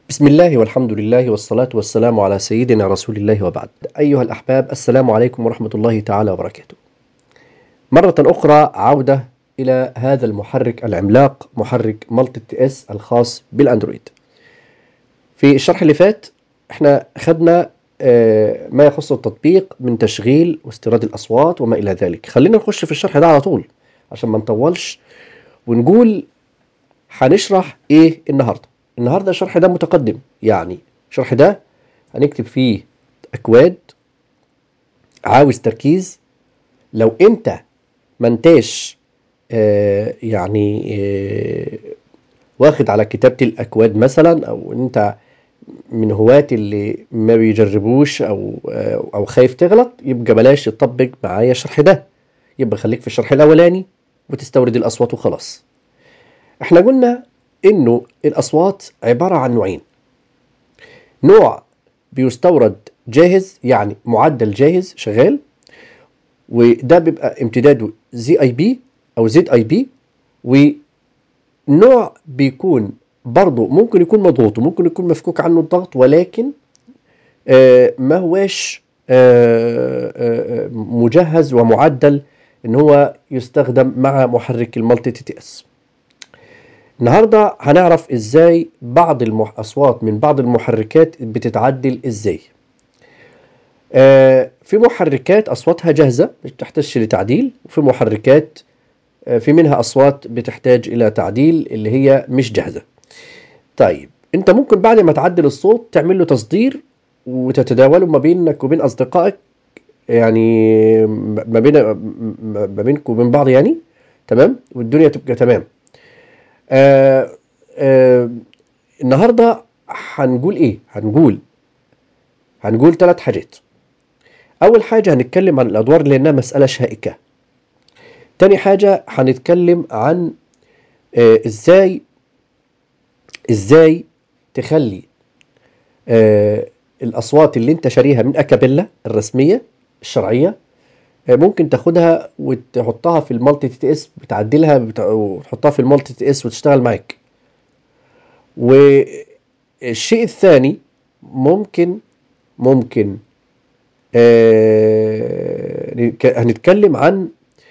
بسم الله والحمد لله والصلاة والسلام على سيدنا رسول الله وبعد أيها الأحباب السلام عليكم ورحمة الله تعالى وبركاته مرة أخرى عودة إلى هذا المحرك العملاق محرك مالتي تي اس الخاص بالأندرويد في الشرح اللي فات احنا خدنا آه، ما يخص التطبيق من تشغيل واستيراد الأصوات وما إلى ذلك خلينا نخش في الشرح ده على طول عشان ما نطولش ونقول هنشرح ايه النهارده النهارده الشرح ده متقدم يعني الشرح ده هنكتب فيه اكواد عاوز تركيز لو انت ما انتاش آه يعني آه واخد على كتابة الاكواد مثلا او انت من هواة اللي ما بيجربوش او آه او خايف تغلط يبقى بلاش تطبق معايا الشرح ده يبقى خليك في الشرح الاولاني وتستورد الاصوات وخلاص احنا قلنا انه الاصوات عبارة عن نوعين نوع بيستورد جاهز يعني معدل جاهز شغال وده بيبقى امتداده زي اي بي او زد اي بي ونوع بيكون برضه ممكن يكون مضغوط وممكن يكون مفكوك عنه الضغط ولكن آه ما هواش آه آه مجهز ومعدل ان هو يستخدم مع محرك المالتي تي تي اس النهارده هنعرف ازاي بعض الاصوات من بعض المحركات بتتعدل ازاي آه في محركات اصواتها جاهزه مش بتحتاجش لتعديل وفي محركات آه في منها اصوات بتحتاج الى تعديل اللي هي مش جاهزه طيب انت ممكن بعد ما تعدل الصوت تعمل له تصدير وتتداوله ما بينك وبين اصدقائك يعني ما بين ما بينك وبين بعض يعني تمام والدنيا تبقى تمام آه آه النهارده هنقول ايه هنقول هنقول ثلاث حاجات اول حاجه هنتكلم عن الادوار لانها مساله شائكه تاني حاجه هنتكلم عن آه ازاي ازاي تخلي آه الاصوات اللي انت شاريها من اكابيلا الرسميه الشرعيه ممكن تاخدها وتحطها في المالتي تي اس بتعدلها بت... وتحطها في المالتي تي اس وتشتغل معاك والشيء الثاني ممكن ممكن آه هنتكلم عن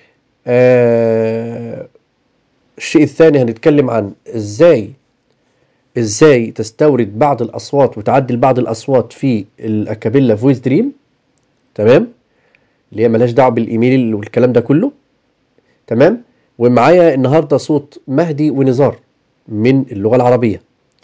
آه الشيء الثاني هنتكلم عن ازاي ازاي تستورد بعض الاصوات وتعدل بعض الاصوات في الاكابيلا فويس دريم تمام اللي هي ملهاش دعوه بالايميل والكلام ده كله تمام ومعايا النهارده صوت مهدي ونزار من اللغه العربيه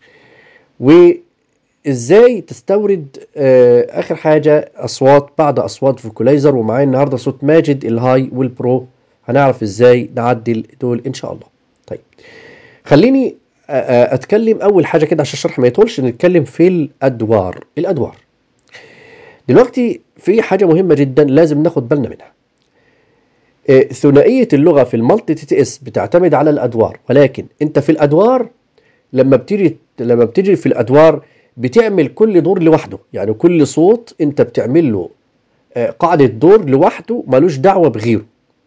وازاي تستورد آه اخر حاجه اصوات بعض اصوات فوكولايزر ومعايا النهارده صوت ماجد الهاي والبرو هنعرف ازاي نعدل دول ان شاء الله طيب خليني اتكلم اول حاجه كده عشان الشرح ما يطولش نتكلم في الادوار الادوار دلوقتي في حاجة مهمة جدا لازم ناخد بالنا منها إيه ثنائية اللغة في المالتي تي تي اس بتعتمد على الأدوار ولكن أنت في الأدوار لما بتيجي لما بتيجي في الأدوار بتعمل كل دور لوحده يعني كل صوت أنت بتعمل له قاعدة دور لوحده ملوش دعوة بغيره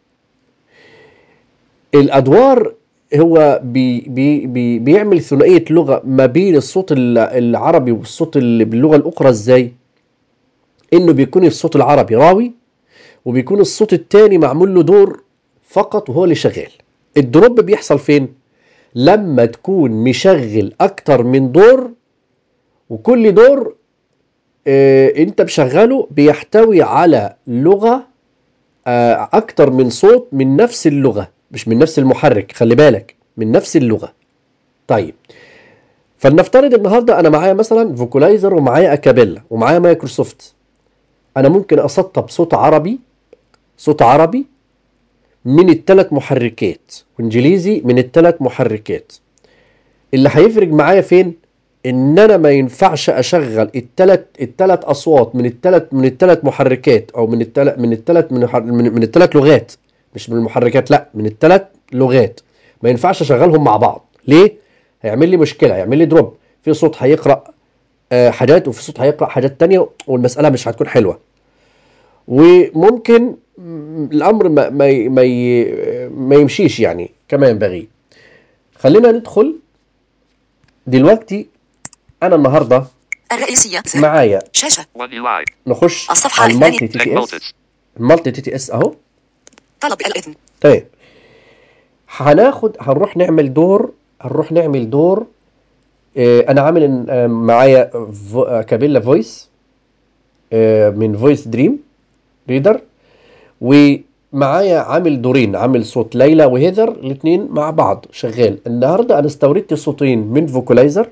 الأدوار هو بي بي بي بيعمل ثنائية لغة ما بين الصوت العربي والصوت اللي باللغة الأخرى إزاي؟ انه بيكون الصوت العربي راوي وبيكون الصوت التاني معمول له دور فقط وهو اللي شغال الدروب بيحصل فين لما تكون مشغل اكتر من دور وكل دور اه انت مشغله بيحتوي على لغة اه اكتر من صوت من نفس اللغة مش من نفس المحرك خلي بالك من نفس اللغة طيب فلنفترض النهارده انا معايا مثلا فوكولايزر ومعايا اكابيلا ومعايا مايكروسوفت انا ممكن اسطب صوت عربي صوت عربي من الثلاث محركات وانجليزي من الثلاث محركات اللي هيفرق معايا فين ان انا ما ينفعش اشغل الثلاث الثلاث اصوات من الثلاث من الثلاث محركات او من الثلاث من الثلاث من, من, من الثلاث لغات مش من المحركات لا من الثلاث لغات ما ينفعش اشغلهم مع بعض ليه هيعمل لي مشكله هيعمل لي دروب في صوت هيقرا حاجات وفي صوت هيقرا حاجات تانية والمساله مش هتكون حلوه وممكن الامر ما ما ما, ما يمشيش يعني كما ينبغي خلينا ندخل دلوقتي انا النهارده الرئيسية زر معايا شاشة One UI. نخش الصفحة على الثانية. المالتي تي Tech تي اس voltage. المالتي تي تي اس اهو طلب الإذن طيب هناخد هنروح نعمل دور هنروح نعمل دور آه، انا عامل آه، معايا فو- آه، كابيلا فويس آه، من فويس دريم ريدر ومعايا عامل دورين عامل صوت ليلى وهيذر الاثنين مع بعض شغال النهارده انا استوردت صوتين من فوكولايزر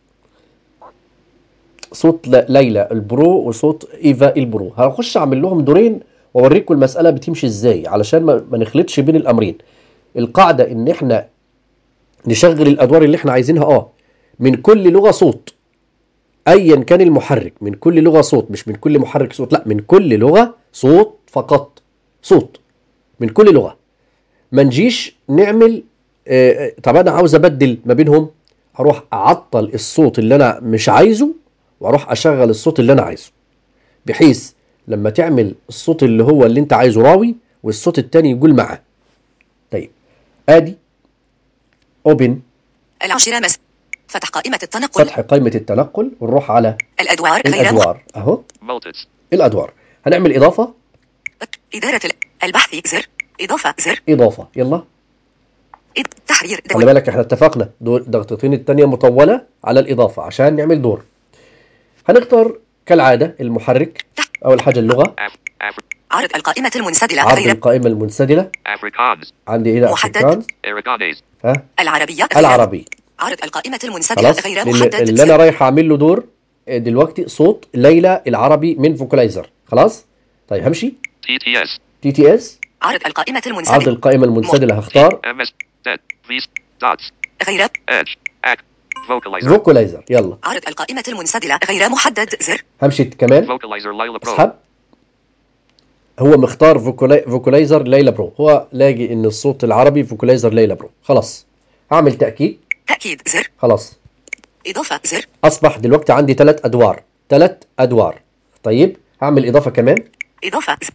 صوت ل- ليلى البرو وصوت ايفا البرو هخش اعمل لهم دورين واوريكم المساله بتمشي ازاي علشان ما ما نخلطش بين الامرين القاعده ان احنا نشغل الادوار اللي احنا عايزينها اه من كل لغه صوت ايا كان المحرك من كل لغه صوت مش من كل محرك صوت لا من كل لغه صوت فقط صوت من كل لغه ما نجيش نعمل آه، آه، طب انا عاوز ابدل ما بينهم اروح اعطل الصوت اللي انا مش عايزه واروح اشغل الصوت اللي انا عايزه بحيث لما تعمل الصوت اللي هو اللي انت عايزه راوي والصوت التاني يقول معاه طيب ادي اوبن العاشرة مس فتح قائمة التنقل فتح قائمة التنقل ونروح على الأدوار غير مح... الادوار اهو Voltage. الادوار هنعمل اضافة إدارة ال- البحث زر إضافة زر اضافة يلا إد... تحرير خلي دول بالك احنا اتفقنا دول ضغطتين التانية مطولة على الاضافة عشان نعمل دور هنختار كالعادة المحرك اول حاجة اللغة Af- Af- عرض القائمة المنسدلة عرض غير القائمة المنسدلة Afrikaans. عندي هنا محدد. افريكانز Aragonese. ها العربية غير العربي عرض القائمة المنسدلة خلاص غير اللي, محدد اللي انا زر. رايح اعمل له دور آه، دلوقتي صوت ليلى العربي من فوكلايزر خلاص طيب همشي TTS. تي تي اس عرض القائمة عرض المنسدلة القائمة المنسدلة هختار MS. Z. V. Dots. غير Edge. Act. Vocalizer. فوكلايزر يلا عرض القائمة المنسدلة غير محدد زر همشي كمان Vocalizer Lila Pro. اسحب هو مختار فوكولاي... فوكلايزر ليلى برو هو لاقي ان الصوت العربي فوكلايزر ليلى برو خلاص هعمل تأكيد تأكيد زر خلاص إضافة زر اصبح دلوقتي عندي ثلاث ادوار ثلاث ادوار طيب هعمل اضافة كمان إضافة زر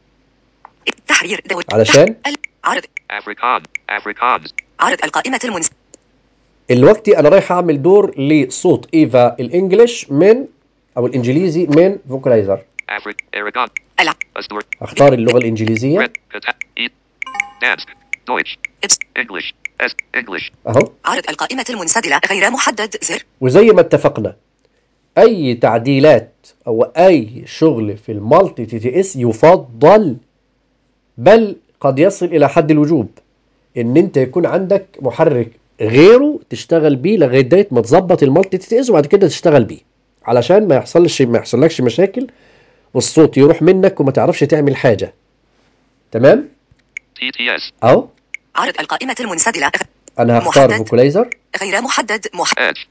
تحرير دول علشان؟ ال- عرض Afrikaan. Afrikaans. عرض القائمة المنس الوقتي انا رايح اعمل دور لصوت ايفا الانجليش من او الانجليزي من فوكلايزر Afrik. Aragon. الع Astur. اختار اللغة الانجليزية Red. Kata. Eat. Dansk. Deutsch. إبس English. S. English. اهو عرض القائمة المنسدلة غير محدد زر وزي ما اتفقنا اي تعديلات او اي شغل في المالتي تي تي اس يفضل بل قد يصل الى حد الوجوب ان انت يكون عندك محرك غيره تشتغل بيه لغايه ما تظبط المالتي تي تي اس وبعد كده تشتغل بيه علشان ما يحصلش ما يحصلكش مشاكل والصوت يروح منك وما تعرفش تعمل حاجه تمام TTS. اهو عرض القائمة المنسدلة غ- انا هختار محدد. فوكلايزر غير محدد مح... Edge.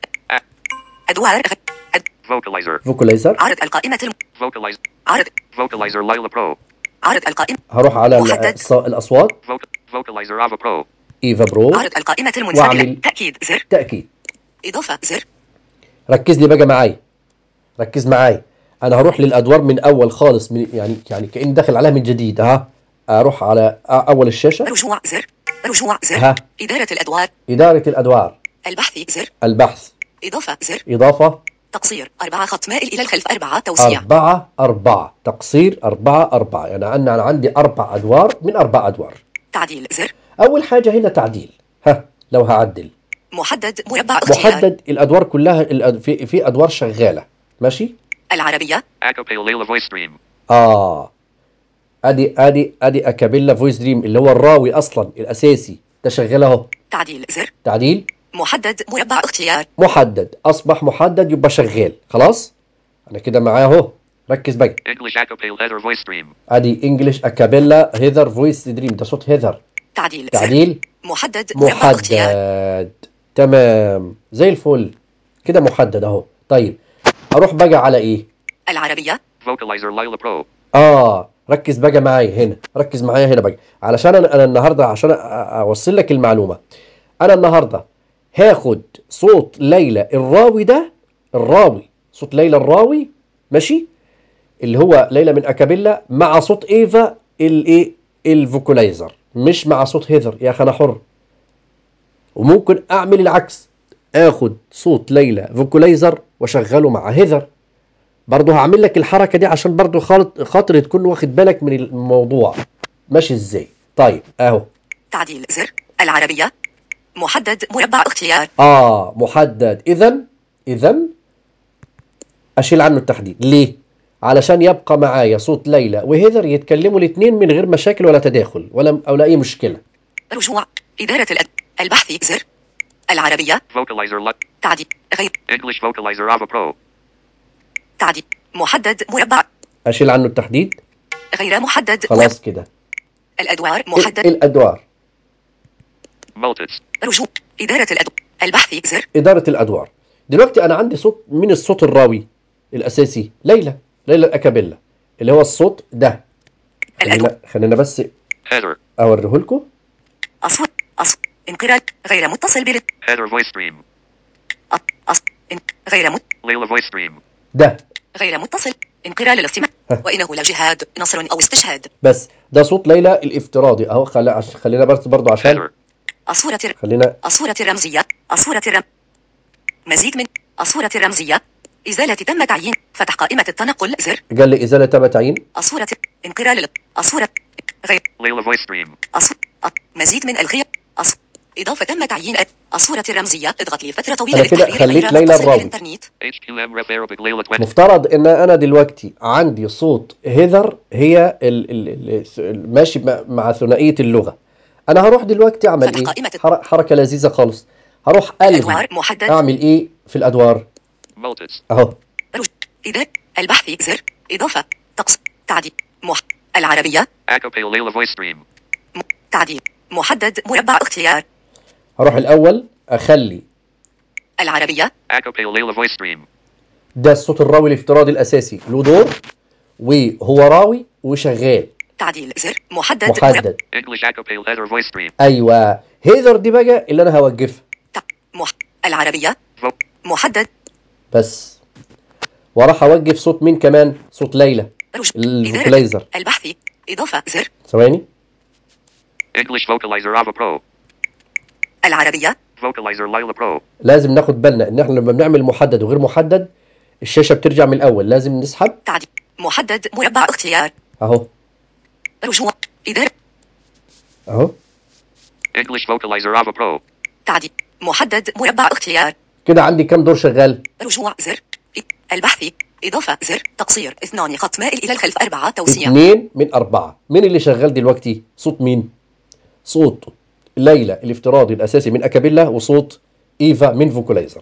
أدوار غ... أد... Vocalizer. فوكلايزر عرض القائمة الم... Vocalizer. عرض Vocalizer Lila Pro. عرض القائمة هروح على محدد. الص- الاصوات Voc- Vocalizer Ava Pro. ايفا برو عرض القائمة المنسدلة وأعمل- تأكيد زر تاكيد إضافة زر ركز لي بقى معايا ركز معايا انا هروح للادوار من اول خالص من يعني يعني كاني داخل عليها من جديد ها اروح على أ- اول الشاشه رجوع زر رجوع زر ها. إدارة الأدوار اداره الادوار البحث زر البحث إضافة زر اضافه تقصير أربعة خط مائل إلى الخلف أربعة توسيع أربعة أربعة تقصير أربعة أربعة يعني أنا أنا عندي أربع أدوار من أربع أدوار تعديل زر أول حاجة هنا تعديل ها لو هعدل محدد مربع اختيار محدد الأدوار كلها الأد- في في أدوار شغالة ماشي العربية Acapella Lila Voice Stream. آه أدي أدي أدي أكابيلا فويس دريم اللي هو الراوي أصلا الأساسي ده شغال أهو تعديل زر تعديل محدد مربع اختيار محدد اصبح محدد يبقى شغال خلاص انا كده معاه اهو ركز بقى English Acapella Heather Voice Stream. ادي انجلش اكابيلا هيذر فويس دريم ده صوت هيذر تعديل زر تعديل محدد مربع اختيار محدد تمام زي الفل كده محدد اهو طيب اروح بقى على ايه العربية Vocalizer Lila Pro. اه ركز بقى معايا هنا ركز معايا هنا بقى علشان انا انا النهارده عشان أ- أ- اوصل لك المعلومه انا النهارده هاخد صوت ليلى الراوي ده الراوي صوت ليلى الراوي ماشي اللي هو ليلى من اكابيلا مع صوت ايفا الايه الفوكولايزر مش مع صوت هيذر يا اخي انا حر وممكن اعمل العكس اخد صوت ليلى فوكولايزر واشغله مع هيذر برضه هعمل لك الحركه دي عشان برضه خاطر خاطر تكون واخد بالك من الموضوع ماشي ازاي طيب اهو تعديل زر العربية محدد مربع اختيار اه محدد اذا اذا اشيل عنه التحديد ليه علشان يبقى معايا صوت ليلى وهيذر يتكلموا الاثنين من غير مشاكل ولا تداخل ولا او لا اي مشكله رجوع إدارة الأد... البحث زر العربية Vocalizer Lu- تعديل غير English Vocalizer Ava Pro. تعديل محدد مربع اشيل عنه التحديد غير محدد خلاص كده الأدوار ال- محدد الادوار Multits. رجوع إدارة الأد... البحث زر اداره الادوار دلوقتي انا عندي صوت من الصوت الراوي الاساسي ليلى ليلى الاكابيلا اللي هو الصوت ده الأدوار خلينا خلينا بس Header. اوريه لكم أصوات أصوات انقراض غير متصل بال Header voice stream. أ- أص... إن... غير مت... Layla voice stream. ده غير متصل انقلال الاستماع ها. وإنه لجهاد نصر أو استشهاد بس ده صوت ليلى الافتراضي اهو خلي عش... خلينا بس برضو عشان Header. الصورة الر- خلينا الصورة الرمزية الصورة الرم مزيد من الصورة الرمزية إزالة تم تعيين فتح قائمة التنقل زر قال لي ازاله تم تعيين الصورة انقلال ال- الصورة غير Layla voice stream. الص... أ- مزيد من الغياب الص... إضافة تم تعيين ال- الصورة الرمزية اضغط لفترة طويلة أنا كده للتحرير خليت غير ليلى متصل الراوي. بالإنترنت HQM Ref Arabic Layla 20. مفترض ان انا دلوقتي عندي صوت هيذر هي ال... ال... ال... ال- ماشي مع- مع ثنائيه اللغه انا هروح دلوقتي اعمل فتح ايه قائمة- حر... حركه لذيذه خالص هروح قلب الأدوار محدد اعمل ايه في الادوار Multits. اهو رج... إذا البحث زر إضافة تقص تعديل مح... العربية Acapella Layla voice stream. م... تعديل محدد مربع اختيار هروح الاول اخلي العربية Acapella Layla voice stream. ده الصوت الراوي الافتراضي الاساسي له دور وهو راوي وشغال تعديل زر محدد مربع محدد English Acapella Header voice stream. ايوه هيذر دي بقى اللي انا هوقفها تع... مح... العربية Vo- محدد بس وراح اوقف صوت مين كمان صوت ليلى رج... الفوكلايزر إدارة البحث إضافة زر ثواني English Vocalizer Ava Pro. العربية Vocalizer Lila Pro. لازم ناخد بالنا ان احنا لما بنعمل محدد وغير محدد الشاشه بترجع من الاول لازم نسحب تعديل محدد مربع اختيار اهو رجوع إدارة Uh-huh. اهو English Vocalizer Ava Pro. تعديل محدد مربع اختيار كده عندي كام دور شغال رجوع زر إ- البحث إضافة زر تقصير اثنان خط مائل إلى الخلف أربعة توسيع اثنين من اربعه مين اللي شغال دلوقتي صوت مين صوت ليلى الافتراضي الاساسي من اكابيلا وصوت ايفا من فوكولايزر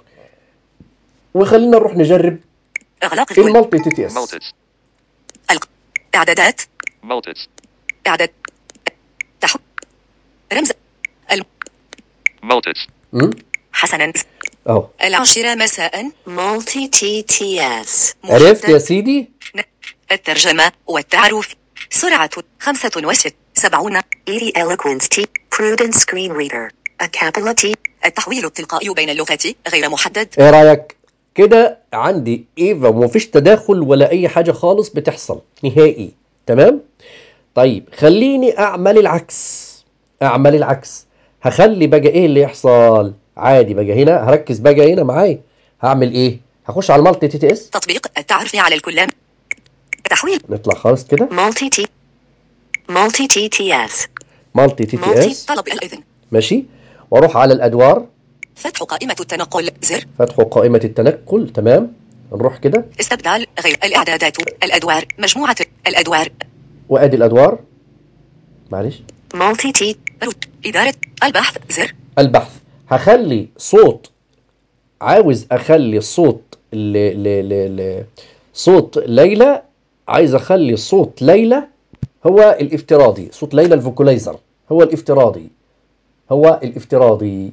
وخلينا نروح نجرب إغلاق الكل المالتي تي تي اس Multits. الق... إعدادات Multits. إعداد تح رمز الم... Multits. أمم، حسنا اهو العاشرة مساء Multi TTS. عرفت يا محدد. سيدي ن- الترجمة والتعرف سرعة خمسة وست سبعون 80 Eloquence T. Prudence Screen Reader. A capital T. التحويل التلقائي بين اللغات غير محدد ايه رايك كده عندي ايفا ومفيش تداخل ولا اي حاجه خالص بتحصل نهائي تمام طيب خليني اعمل العكس اعمل العكس هخلي بقى ايه اللي يحصل عادي بقى هنا هركز بقى هنا معايا هعمل ايه هخش على المالتي تي تي اس تطبيق التعرف على الكلام تحويل نطلع خالص كده Multi T. Multi TTS. مالتي تي تي Multi- اس طلب الإذن ماشي واروح على الادوار فتح قائمة التنقل زر فتحوا قائمه التنقل تمام نروح كده استبدال غير الإعدادات الأدوار مجموعة الأدوار وادي الادوار معلش Multi T. روت إدارة البحث زر البحث هخلي صوت عاوز اخلي الصوت ل... ل... ل... ل... صوت ليلى عايز اخلي صوت ليلى هو الافتراضي صوت ليلى الفوكولايزر هو الافتراضي هو الافتراضي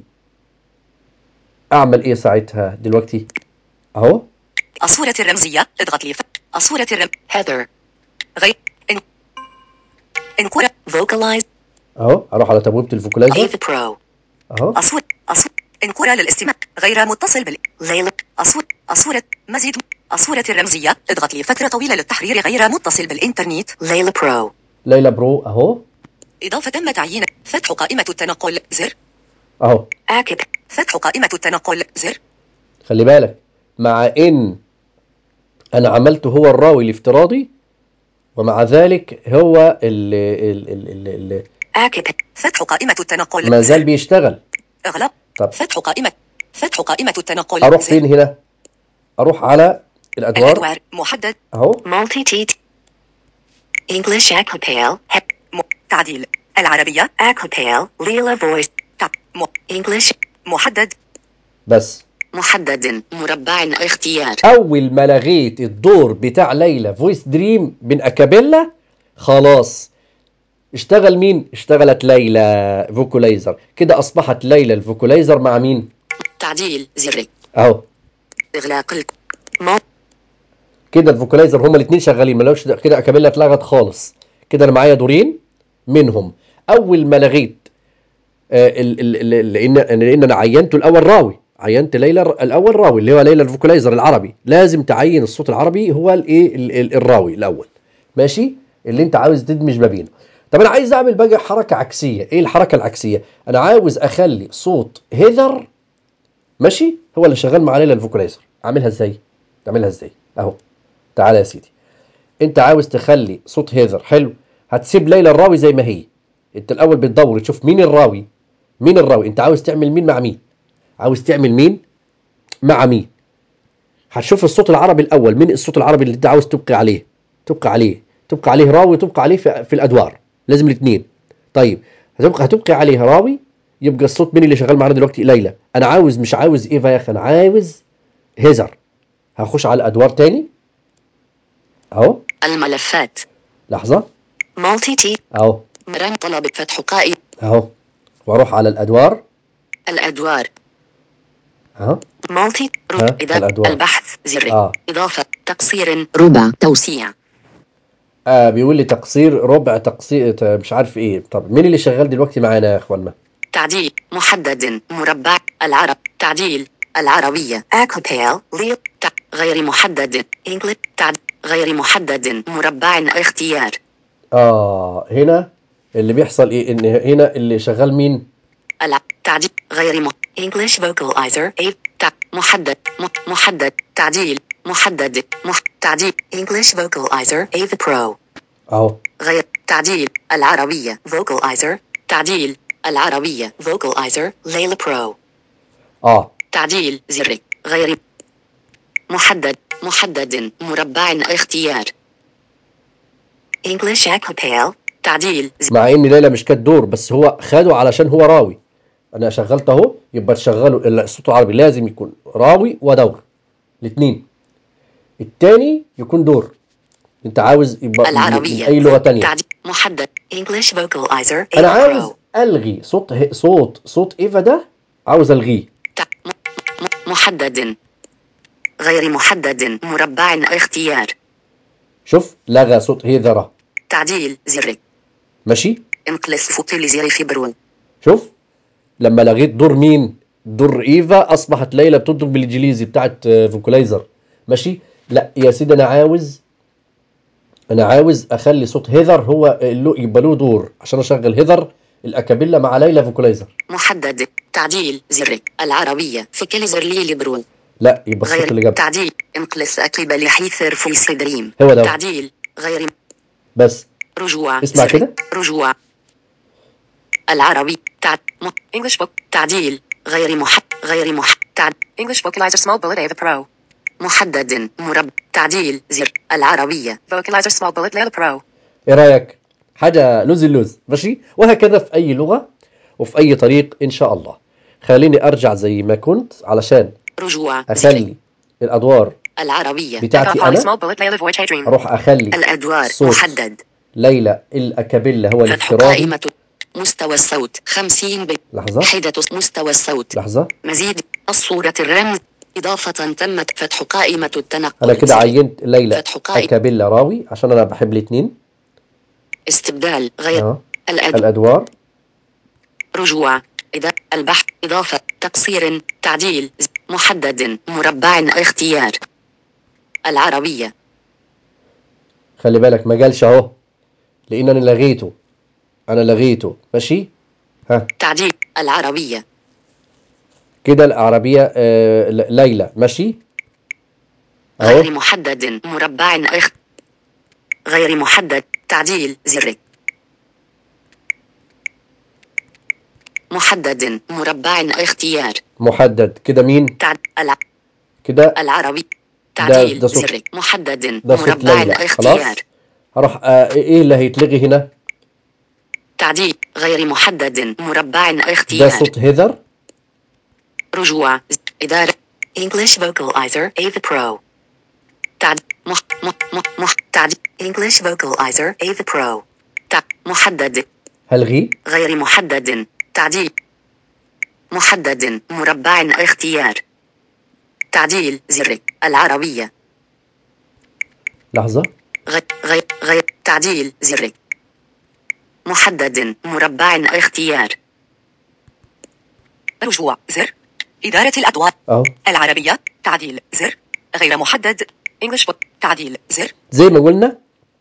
اعمل ايه ساعتها دلوقتي اهو الصورة الرمزية اضغط لي ف- الصورة الرم Heather. غير إن انقرة Vocalize. اهو اروح على تبويبة الفوكولايزر Ava Pro. اهو الصورة الصورة انقرة للاستماع غير متصل بال Layla. الصورة الصورة مزيد الصورة الرمزية اضغط لي فترة طويلة للتحرير غير متصل بالإنترنت Layla Pro. ليلى برو اهو إضافة تم تعيين فتح قائمة التنقل زر اهو Acap. فتح قائمة التنقل زر خلي بالك مع ان انا عملته هو الراوي الافتراضي ومع ذلك هو اللي, اللي, اللي Acapella. فتح قائمة التنقل ما زال زر. بيشتغل اغلق طب فتح قائمة فتح قائمة التنقل اروح زر. فين هنا اروح على الادوار الأدوار محدد اهو Multi-teat. English Acapella. Hep. م... تعديل العربية Acapella. Leela voice. تع... م... English. محدد بس محدد. مربع اختيار. اول ما لغيت الدور بتاع ليلى فويس دريم من اكابيلا خلاص اشتغل مين اشتغلت ليلى فوكولايزر كده اصبحت ليلى الفوكولايزر مع مين تعديل زر. اهو إغلاق ال. مو. كده الفوكولايزر هما الاثنين شغالين ملوش كده اكابيلا اتلغت خالص كده انا معايا دورين منهم اول ما لغيت آه ال- ال- ال- لان لان انا عينته الاول راوي عينت ليلى الر- الاول راوي اللي هو ليلى الفوكولايزر العربي لازم تعين الصوت العربي هو الايه ال- ال- الراوي الاول ماشي اللي انت عاوز تدمج ما بينه طب انا عايز اعمل بقى حركه عكسيه ايه الحركه العكسيه انا عاوز اخلي صوت هيذر ماشي هو اللي شغال مع ليلى الفوكولايزر اعملها ازاي تعملها ازاي اهو تعالى يا سيدي انت عاوز تخلي صوت هيذر حلو هتسيب ليلى الراوي زي ما هي انت الاول بتدور تشوف مين الراوي مين الراوي انت عاوز تعمل مين مع مين عاوز تعمل مين مع مين هتشوف الصوت العربي الاول مين الصوت العربي اللي انت عاوز تبقي عليه تبقى عليه تبقى عليه راوي تبقى عليه في, في الادوار لازم الاثنين طيب هتبقى هتبقي عليه راوي يبقى الصوت مين اللي شغال معانا دلوقتي ليلى انا عاوز مش عاوز ايفا يا اخي انا عاوز هيزر هخش على الادوار تاني اهو الملفات. لحظه Multi-teat. اهو مرام طلب فتح قائمة. اهو واروح على الادوار الأدوار. اهو مالتي ها، ربع إذا الأدوار. البحث زر آه. إضافة تقصير ربع توسيع آه بيقول لي تقصير ربع تقصير ت- مش عارف ايه طب مين اللي شغال دلوقتي معانا يا اخوانا تعديل محدد مربع العرب تعديل العربية أكوبيل لي تع... غير محدد إنجلت تعد... غير محدد مربع اختيار اه هنا اللي بيحصل ايه ان هنا اللي شغال مين الع... تعديل غير م... English vocalizer A تع... محدد م... محدد تعديل محدد مح... تعديل English vocalizer A the Pro اهو غير تعديل العربية vocalizer تعديل العربية vocalizer ليلى برو اه تعديل زر غير محدد محدد مربع اختيار English Acapella تعديل ز- مع ان ليلى مش كانت دور بس هو خده علشان هو راوي انا شغلت اهو يبقى تشغله الصوت العربي لازم يكون راوي ودور الاثنين التاني يكون دور انت عاوز يبقى من- العربية من اي لغه تانية تعديل محدد English vocalizer A انا the عاوز Pro الغي صوت ه- صوت صوت ايفا ده عاوز الغيه تع... م... م... محدد غير محدد مربع اختيار شوف لغى صوت هيذرة تعديل زر ماشي انقلس فوتيل زر فيبرون شوف لما لغيت دور مين دور ايفا اصبحت ليلى بتنطق بالانجليزي بتاعت آه، فوكولايزر ماشي لا يا سيدي انا عاوز انا عاوز اخلي صوت هيذر هو له يبقى له دور عشان اشغل هيذر الاكابيلا مع ليلى فوكولايزر محدد تعديل زر العربية في زر لي لبرون لا يبقى الصوت اللي غير جاب تعديل انقلس أكيب لحيثر في صدريم هو ده. تعديل غير بس رجوع اسمع زر. كده. رجوع العربي تع... م... English book تعديل غير مح غير مح تع... English vocalizer small bullet A the Pro. محدد مرب تعديل زر العربية Vocalizer small bullet Layla Pro. ايه رايك حاجه لوز اللوز ماشي وهكذا في اي لغه وفي اي طريق ان شاء الله خليني ارجع زي ما كنت علشان رجوع زر اخلي الادوار العربية بتاعتي Poly انا small bullet Layla Voyage Hey Dream. اروح اخلي الأدوار صوت محدد ليلى الاكابيلا هو فتح الافتراضي قائمة مستوى الصوت 50 ب لحظه حدة مستوى الصوت لحظه مزيد الصورة الرمز إضافة تمت فتح قائمة التنقل انا كده زر. عينت ليلى فتح قائمة. اكابيلا راوي عشان انا بحب الاثنين استبدال غير اه الأد... الادوار رجوع إذا البحث إضافة تقصير تعديل ز- محدد مربع اختيار العربية خلي بالك ما قالش اهو لان انا لغيته انا لغيته ماشي ها تعديل العربية كده العربية آه ل- ليلى ماشي غير اهو محدد مربع اخ غير محدد تعديل زر محدد مربع اختيار محدد كده مين تعد الع... كده العربي تعديل ده صوت- زر محدد ده صوت مربع ليلى خلاص اختيار هروح آه ايه اللي هيتلغي هنا تعديل غير محدد مربع ده اختيار صوت هيذر رجوع إدارة English Vocalizer Ava Pro تعد مح مح مح مح تعد English Vocalizer Ava Pro تع محدد هلغيه غير محدد تعديل محدد مربع اختيار تعديل زر العربية لحظة غير غير غير تعديل زر محدد مربع اختيار رجوع زر إدارة الأدوار اهو العربية تعديل زر غير محدد English book تعديل زر زي ما قلنا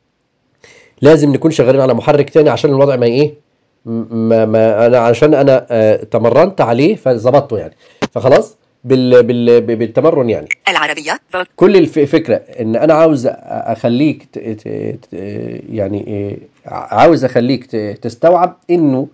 لازم نكون شغالين على محرك تاني عشان الوضع ما ايه م- ما, ما انا عشان انا آه تمرنت عليه فظبطته يعني فخلاص بال بال بالتمرن يعني العربية voc كل الفكره ان انا عاوز أ- اخليك ت ت ت يعني إيه، عاوز اخليك ت- تستوعب انه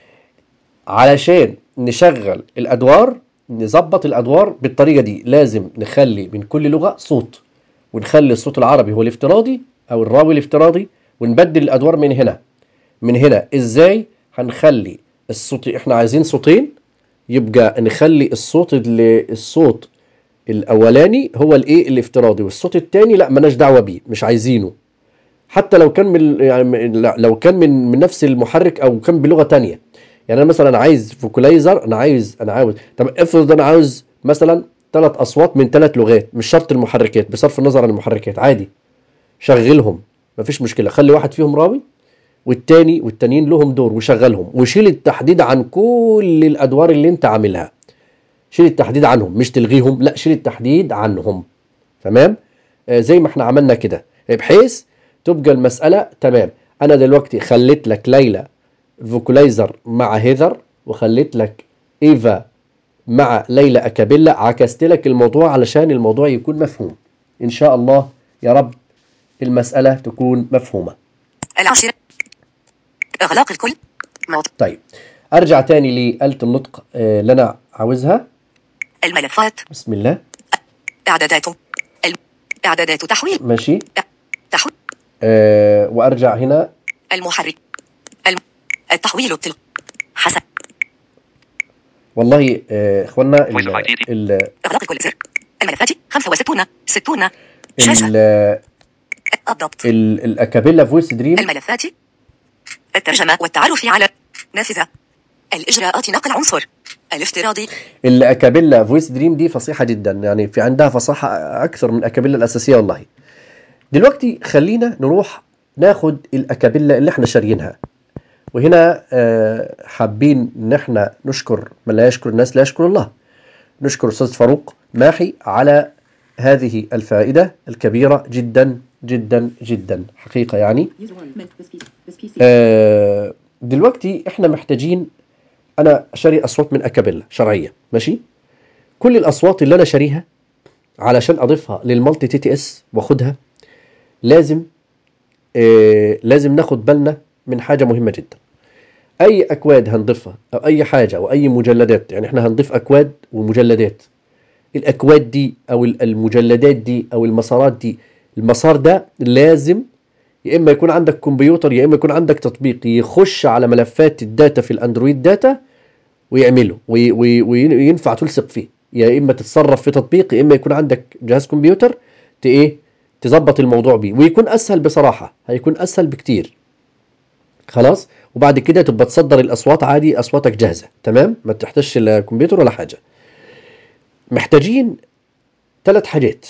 علشان نشغل الادوار نظبط الادوار بالطريقه دي لازم نخلي من كل لغه صوت ونخلي الصوت العربي هو الافتراضي او الراوي الافتراضي ونبدل الادوار من هنا من هنا ازاي هنخلي الصوت احنا عايزين صوتين يبقى نخلي الصوت اللي الصوت الاولاني هو الايه الافتراضي والصوت التاني لا مالناش دعوه بيه مش عايزينه حتى لو كان من يعني لا، لو كان من من نفس المحرك او كان بلغه تانية يعني انا مثلا عايز فوكولايزر انا عايز انا عاوز طب افرض انا عاوز مثلا ثلاث اصوات من ثلاث لغات مش شرط المحركات بصرف النظر عن المحركات عادي شغلهم مفيش مشكله خلي واحد فيهم راوي والتاني والتانيين لهم دور وشغلهم وشيل التحديد عن كل الادوار اللي انت عاملها شيل التحديد عنهم مش تلغيهم لا شيل التحديد عنهم تمام آه زي ما احنا عملنا كده بحيث تبقى المسألة تمام انا دلوقتي خليت لك ليلى فوكولايزر مع هيذر وخليت لك ايفا مع ليلى اكابيلا عكست لك الموضوع علشان الموضوع يكون مفهوم ان شاء الله يا رب المسألة تكون مفهومة العاشرة إغلاق الكل موضوع طيب ارجع تاني لآلة النطق آه، اللي انا عاوزها الملفات بسم الله إعدادات الم... إعدادات تحويل ماشي تحويل آه وارجع هنا المحرك الم... التحويل التل حسن والله آه اخوانا ال- Voice of IT. ال- إغلاق الكل زر الملفات 65 60 شاشة ال- الضبط ال- الاكابيلا فويس دريم الملفات الترجمة والتعرف على نافذة الإجراءات نقل عنصر الافتراضي الاكابيلا فويس دريم دي فصيحه جدا يعني في عندها فصاحه اكثر من الاكابيلا الاساسيه والله دلوقتي خلينا نروح ناخد الاكابيلا اللي احنا شاريينها وهنا آه، حابين ان احنا نشكر من لا يشكر الناس لا يشكر الله نشكر استاذ فاروق ماحي على هذه الفائده الكبيره جدا جدا جدا حقيقه يعني User one, meant this PC. This PC. آه، دلوقتي احنا محتاجين انا شاري اصوات من اكابيلا شرعيه ماشي كل الاصوات اللي انا شاريها علشان اضيفها للمالتي تي تي اس واخدها لازم آه لازم ناخد بالنا من حاجه مهمه جدا اي اكواد هنضيفها او اي حاجه او اي مجلدات يعني احنا هنضيف اكواد ومجلدات الاكواد دي او ال- المجلدات دي او المسارات دي المسار ده لازم يا اما يكون عندك كمبيوتر يا اما يكون عندك تطبيق يخش على ملفات الداتا في الاندرويد داتا ويعمله وي- وي- وينفع تلصق فيه يا اما تتصرف في تطبيق يا اما يكون عندك جهاز كمبيوتر ت ايه تظبط الموضوع بيه ويكون اسهل بصراحه هيكون اسهل بكتير خلاص وبعد كده تبقى تصدر الاصوات عادي اصواتك جاهزه تمام ما تحتاجش لا كمبيوتر ولا حاجه محتاجين ثلاث حاجات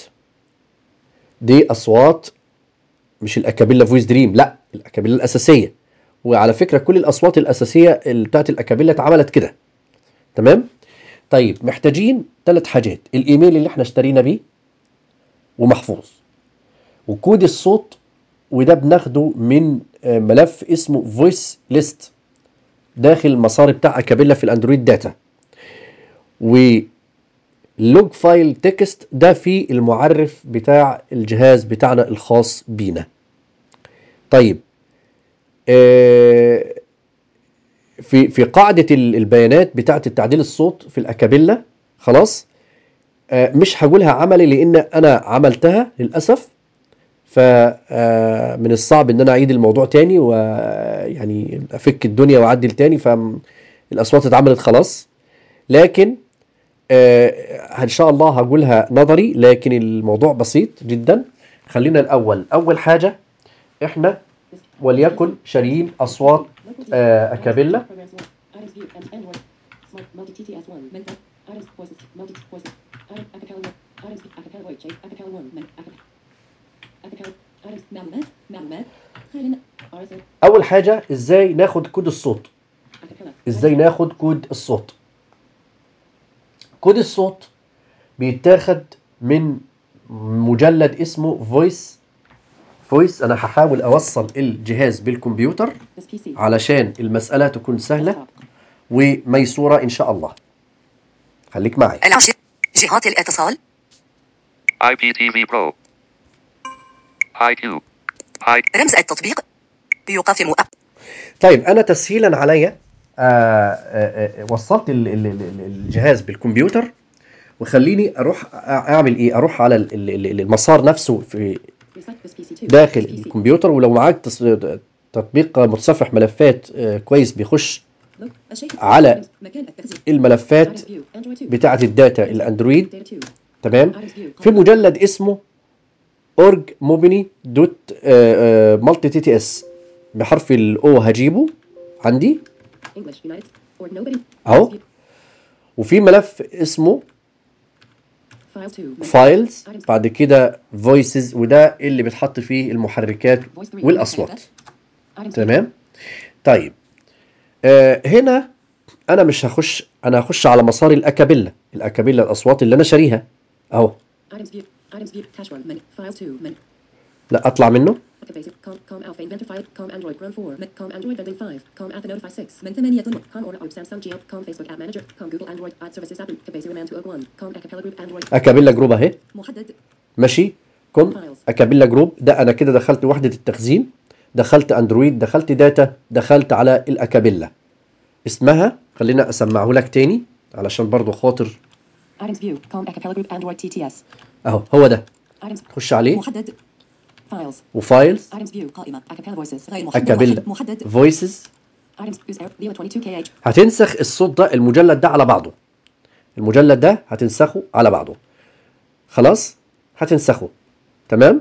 دي اصوات مش الاكابيلا فويس دريم لا الاكابيلا الاساسيه وعلى فكره كل الاصوات الاساسيه اللي بتاعت الاكابيلا اتعملت كده تمام طيب محتاجين ثلاث حاجات الايميل اللي احنا اشترينا بيه ومحفوظ وكود الصوت وده بناخده من آه، ملف اسمه فويس ليست داخل المسار بتاع اكابيلا في الاندرويد داتا لوج فايل تكست ده فيه المعرف بتاع الجهاز بتاعنا الخاص بينا طيب آه، في في قاعدة ال- البيانات بتاعة التعديل الصوت في الأكابيلا خلاص آه، مش هقولها عملي لأن أنا عملتها للأسف فمن الصعب ان انا اعيد الموضوع تاني ويعني افك الدنيا واعدل تاني فالاصوات اتعملت خلاص لكن آه، ان شاء الله هقولها نظري لكن الموضوع بسيط جدا خلينا الاول اول حاجه احنا وليكن شاريين اصوات آه، اكابيلا Items view and Android. Smart multi TTS one. Mental. Items voices. Multi voices. Item acapella one. Items acapella voice shape. Acapella one. Men. Acapella. Acapella. Items معلومات. معلومات. خلينا. RSA. اول حاجه ازاي ناخد كود الصوت Acapella. ازاي ناخد كود الصوت كود الصوت بيتاخد من مجلد اسمه فويس فويس انا هحاول اوصل الجهاز بالكمبيوتر This PC. علشان المسألة تكون سهلة Desktop. وميسورة ان شاء الله خليك معي العشر جهات الاتصال IPTV Pro. IQ. Hi. رمز التطبيق يقافم أب طيب انا تسهيلا عليا آه، آه، آه، وصلت ال- ال- ال- الجهاز بالكمبيوتر وخليني اروح اعمل ايه اروح على ال- ال- ال- المسار نفسه في Reset this PC two. داخل This PC. الكمبيوتر ولو معاك تص- تطبيق متصفح ملفات آه، كويس بيخش Look. الشيء. على مكان التخزين. الملفات Items view. Android two. بتاعة الداتا الاندرويد Data two. تمام Items view. في مجلد اسمه اورج موبيني دوت مالتي تي تي اس بحرف الاو هجيبه عندي English United. Or nobody. أهو. Items view. وفي ملف اسمه Files two. Men. فايلز بعد كده فويسز وده اللي بتحط فيه المحركات Voice three. والاصوات Items view. تمام طيب آه هنا انا مش هخش انا هخش على مسار الاكابيلا الاكابيلا الاصوات اللي انا شاريها اهو Items view. Items view. Cache one. Men. Files two. Men. لا اطلع منه Active basic. Com. Com alpha inventor five. Com android grown four. Men. Com android vending five. Com alpha notify six. Men ثمانية. Com order group Samsung Geo. Com Facebook app manager. Com Google Android ad services app. Active man 201. Com acapella group Android. اكابيلا جروب اهي محدد. ماشي كم اكابيلا جروب ده انا كده دخلت وحده التخزين دخلت اندرويد دخلت داتا دخلت على الاكابيلا اسمها خلينا اسمعه لك تاني علشان برضو خاطر Items view. Com acapella group Android TTS. اهو هو ده Items. خش عليه محدد. Files. وفايلز Items view. قائمة. Acapella voices. غير محدد. اكابيلا محدد. فويسز Items. Use air. Leo 22 KH. هتنسخ الصوت ده المجلد ده على بعضه المجلد ده هتنسخه على بعضه خلاص هتنسخه تمام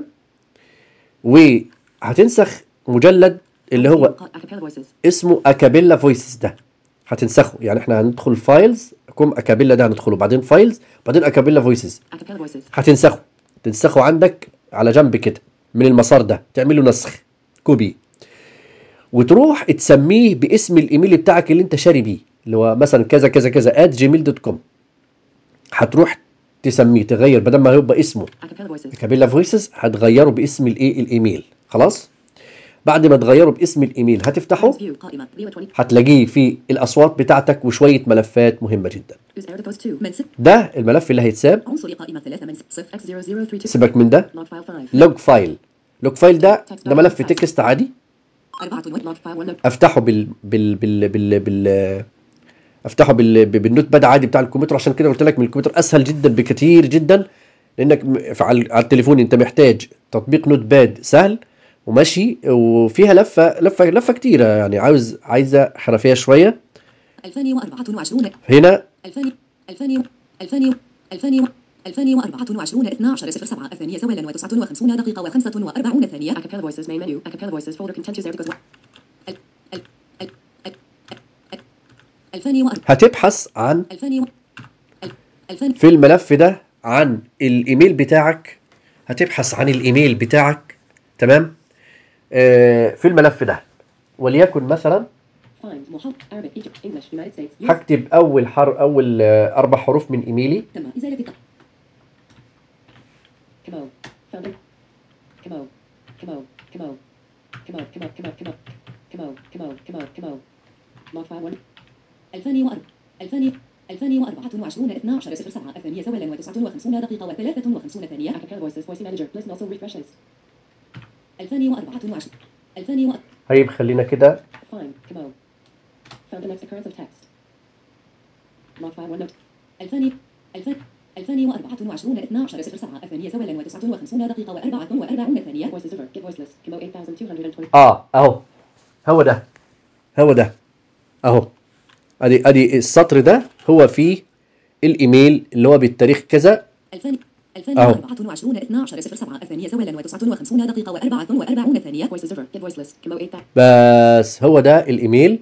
وهتنسخ مجلد اللي هو Acapella voices. اسمه اكابيلا فويسز ده هتنسخه يعني احنا هندخل فايلز كوم اكابيلا ده هندخله بعدين فايلز بعدين اكابيلا فويسز Acapella voices. هتنسخه تنسخه عندك على جنب كده من المسار ده تعمل له نسخ كوبي وتروح تسميه باسم الايميل بتاعك اللي انت شاري بيه اللي هو مثلا كذا كذا كذا at جيميل دوت كوم هتروح تسميه تغير بدل ما هيبقى اسمه Acapella voices. كابيلا فويسز هتغيره باسم الايه الايميل خلاص بعد ما تغيره باسم الايميل هتفتحه Items view. قائمة. Leo 20. هتلاقيه في الاصوات بتاعتك وشويه ملفات مهمه جدا Use air to post two. منسب. ده الملف اللي هيتساب عنصري قائمة ثلاثة منسب. صفر x 0032. سيبك من ده Log file five. لوج فايل لوج فايل ده ده ملف تكست عادي أربعة ود log file one. افتحه بال بال بال بال, بال افتحه بال بالنوت باد عادي بتاع الكمبيوتر عشان كده قلت لك من الكمبيوتر اسهل جدا بكثير جدا لانك م- في- على على التليفون انت محتاج تطبيق نوت باد سهل وماشي وفيها لفه لفه لفه كتيره يعني عاوز عايزه حرفيه شويه 2024 هنا 2000 2000 2000 2000 2024 12 0 7 الثانية زوالا و59 دقيقة و45 ثانية Acapella voices main menu Acapella voices folder content user goes ال ال ال ال ال 2000 هتبحث عن 2000 2000 في الملف ده عن الايميل بتاعك هتبحث عن الايميل بتاعك تمام آه في الملف ده وليكن مثلا find محط Arabic Egypt English United States Use هكتب اول حر اول آه، اربع حروف من ايميلي تم إزالة الط- كمو founder كمو كمو كمو كمو كمو كمو كمو كمو كمو كمو كمو log file one 2004 2000 2024 12 صفر سبعة الثانية سوالا وتسعة وخمسون دقيقة وثلاثة وخمسون ثانية Acapella Voices Voice Manager Listen also refreshes 2024 2000 طيب خلينا كده Fine Camo Found the next occurrence of text Log file OneNote 2000 2000 2024 12 صفر سبعة الثانية سوالا وتسعة وخمسون دقيقة وأربعة وأربعون ثانية Voices over Get voiceless Camo 8220 اه اهو هو ده هو ده اهو ادي ادي السطر ده هو فيه الايميل اللي هو بالتاريخ كذا 2000 2024 12 صفر سبعة الثانية سوالا وتسعة وخمسون دقيقة وأربعة وأربعون ثانية Voices over Get voiceless Camo 8000 بس هو ده الايميل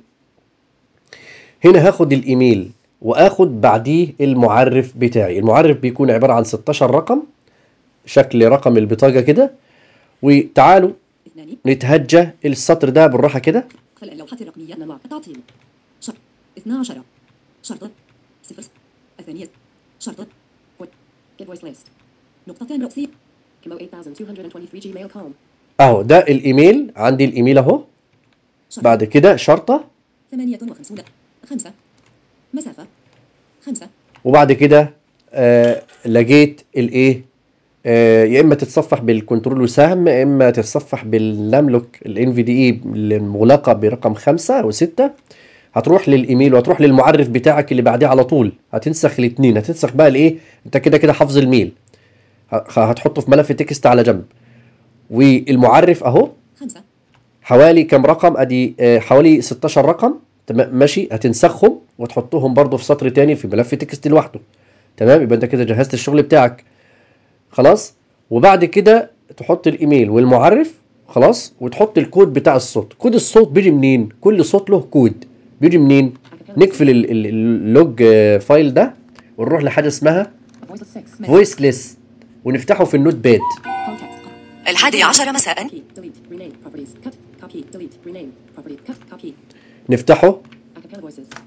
هنا هاخد الايميل واخد بعديه المعرف بتاعي المعرف بيكون عبارة عن 16 رقم شكل رقم البطاقة كده وتعالوا اثنان نتهجى السطر ده بالراحة كده خلق اللوحة الرقمية نمط تعطيل شرط 12 شرطة صفر الثانية شرطة كود get voice list نقطتان رأسية كمو 8223 gmail.com اهو ده الايميل عندي الايميل اهو شرطة بعد كده شرطة 58 خمسة مسافة خمسة وبعد كده آه لقيت الايه آه يا اما تتصفح بالكنترول وسهم يا اما تتصفح بالنملك الان في دي اي المغلقه برقم خمسة او ستة هتروح للايميل وهتروح للمعرف بتاعك اللي بعديه على طول هتنسخ الاثنين هتنسخ بقى الايه انت كده كده حافظ الميل ه- هتحطه في ملف تكست على جنب والمعرف اهو خمسة حوالي كم رقم ادي آه، حوالي 16 رقم تمام ماشي هتنسخهم وتحطهم برضو في سطر تاني في ملف تكست لوحده تمام يبقى انت كده جهزت الشغل بتاعك خلاص وبعد كده تحط الايميل والمعرف خلاص وتحط الكود بتاع الصوت كود الصوت بيجي منين كل صوت له كود بيجي منين نقفل ال- ال- اللوج آه، فايل ده ونروح لحاجه اسمها voice 6 فويس ليست ونفتحه في النوت باد context الحادي عشر مساء copy delete rename properties cut copy delete rename property cut copy نفتحه acapella voices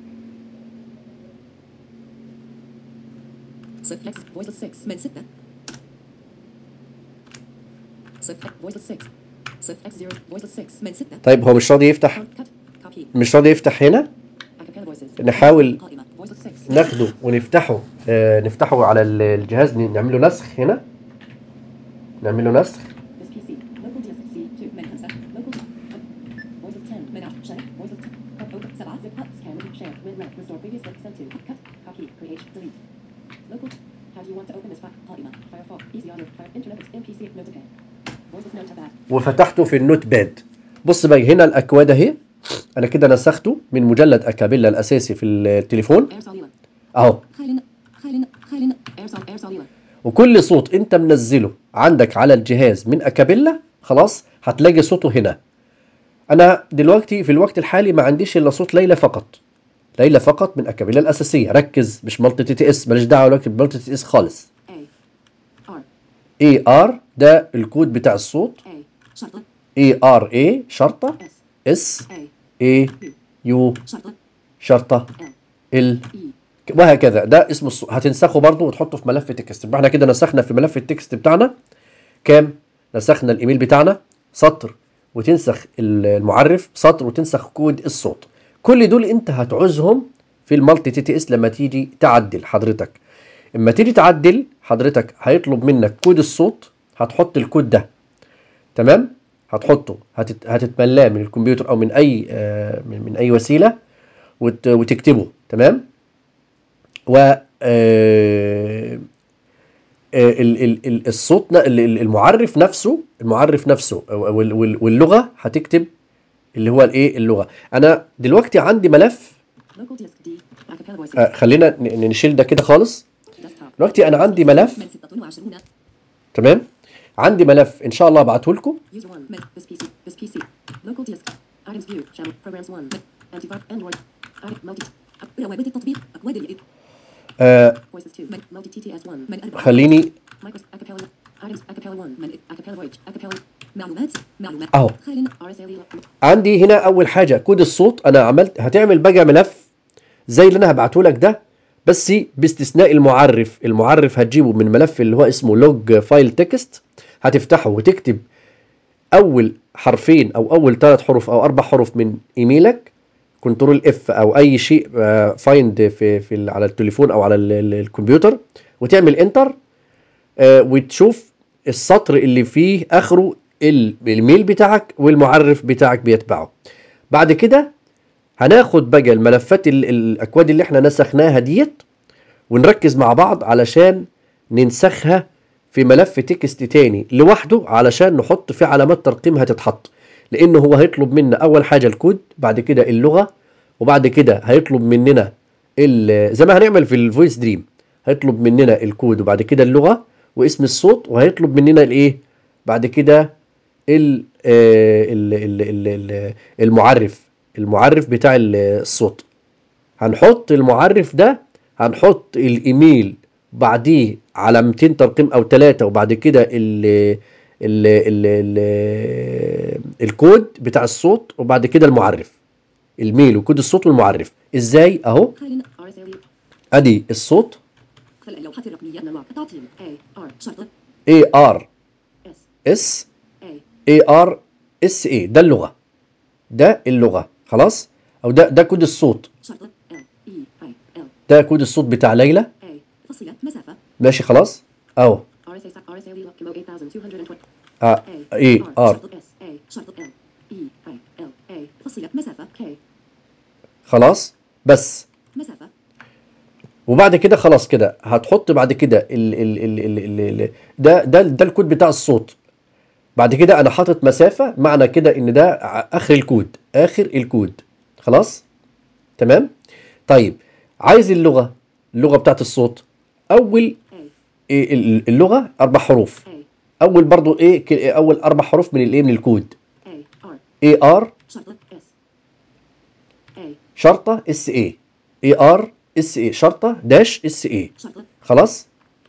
صفر x voice 6 من ستة صفر voice 6 صفر x 0 voice 6 من ستة طيب هو مش راضي يفتح cut copy مش راضي يفتح هنا acapella voices نحاول قائمة voice 6 ناخده ونفتحه آه نفتحه على ال- الجهاز ن- نعمل له نسخ هنا نعمل له نسخ This PC. Local DSC 2 من 5. Local Voices 10 من 10. Voices 10. Cut open 7. Zip cut. Scan. Share. Win rec. Restore previous link sent to. Cut. Copy. Create. Delete. Local. How do you want to open this file? قائمة. Firefox. Easy audio. Fire. Internet. MPC. Notepad. Voices Notepad. وفتحته في النوت باد بص بقى هنا الاكواد اهي انا كده نسخته من مجلد اكابيلا الاساسي في التليفون Air Solila. اهو خالنا. خالنا. خالنا. Air Sol. Air Solila. وكل صوت انت منزله عندك على الجهاز من اكابيلا خلاص هتلاقي صوته هنا انا دلوقتي في الوقت الحالي ما عنديش الا صوت ليلى فقط ليلى فقط من اكابيلا الاساسيه ركز مش مالتي تي تي اس ماليش دعوه دلوقتي بمالتي تي تي اس خالص A. R. اي ار ده الكود بتاع الصوت A. شرطة. اي ار اي شرطه S. اس A. اي U. يو شرطة. شرطه L. ال E. وهكذا ده اسم الصوت هتنسخه برضه وتحطه في ملف تكست يبقى احنا كده نسخنا في ملف التكست بتاعنا كام نسخنا الايميل بتاعنا سطر وتنسخ المعرف سطر وتنسخ كود الصوت كل دول انت هتعوزهم في المالتي تي تي اس لما تيجي تعدل حضرتك اما تيجي تعدل حضرتك هيطلب منك كود الصوت هتحط الكود ده تمام هتحطه هتت... هتتملاه من الكمبيوتر او من اي آه من, من اي وسيله وت... وتكتبه تمام و آه، آه، ال- ال- ال- الصوت ن- ال- ال- المعرف نفسه المعرف نفسه وال- وال- واللغه هتكتب اللي هو الايه اللغه انا دلوقتي عندي ملف Local disk D. Acapella voices. آه، خلينا ن- ن- نشيل ده كده خالص Desktop. دلوقتي انا عندي ملف من 26. تمام عندي ملف ان شاء الله ابعته لكم User 1. من this PC. This PC. Local disk. Items view. Channel. Programs 1. من Antivirus. Android. Item. Multi. روابط التطبيق. أكواد الإيد. آه Voices 2. من Multi TTS 1. من أربعة. خليني Microsoft Acapella. Items. Acapella 1. من Acapella Voice. Acapella. معلومات. معلومات. أهو. خالنا. RSA. عندي هنا اول حاجه كود الصوت انا عملت هتعمل بقى ملف زي اللي انا هبعته لك ده بس باستثناء المعرف المعرف هتجيبه من ملف اللي هو اسمه لوج فايل تكست هتفتحه وتكتب اول حرفين او اول ثلاث حروف او اربع حروف من ايميلك كنترول اف او اي شيء فايند في في ال- على التليفون او على ال- ال- الكمبيوتر وتعمل انتر وتشوف السطر اللي فيه اخره ال- الميل بتاعك والمعرف بتاعك بيتبعه بعد كده هناخد بقى الملفات ال- الاكواد اللي احنا نسخناها ديت ونركز مع بعض علشان ننسخها في ملف تكست تاني لوحده علشان نحط فيه علامات ترقيم هتتحط لانه هو هيطلب منا اول حاجه الكود بعد كده اللغه وبعد كده هيطلب مننا ال- زي ما هنعمل في الفويس دريم هيطلب مننا الكود وبعد كده اللغه واسم الصوت وهيطلب مننا الايه بعد كده ال آه، ال- ال- ال- ال- المعرف المعرف بتاع ال- الصوت هنحط المعرف ده هنحط الايميل بعديه علامتين ترقيم او ثلاثة وبعد كده ال ال ال ال الكود بتاع الصوت وبعد كده المعرف الميل وكود الصوت والمعرف ازاي اهو خال RSLE ادي الصوت خلق اللوحات الرقمية نمط تعطيل A R شرطة اي ار S اس A اي ار اس اي ده اللغة ده اللغة خلاص او ده ده كود الصوت شرطة L E I L ده كود الصوت بتاع ليلى A فصيلة مسافة ماشي خلاص اهو RSA RSLE كيلو 8220 آه، A اي R ار شرطة S A شرطة L E I L A فصيلة مسافة K خلاص بس مسافة وبعد كده خلاص كده هتحط بعد كده ال ال ال ال ال ال ده ده ده الكود بتاع الصوت بعد كده انا حاطط مسافة معنى كده ان ده ع- اخر الكود اخر الكود خلاص تمام طيب عايز اللغة اللغة بتاعت الصوت اول A إيه ال- اللغة اربع حروف A اول برضو ايه ك- اول اربع حروف من الايه من الكود A R اي ار شرطة S A شرطة اس اي اي ار اس اي شرطة داش اس اي شرطة خلاص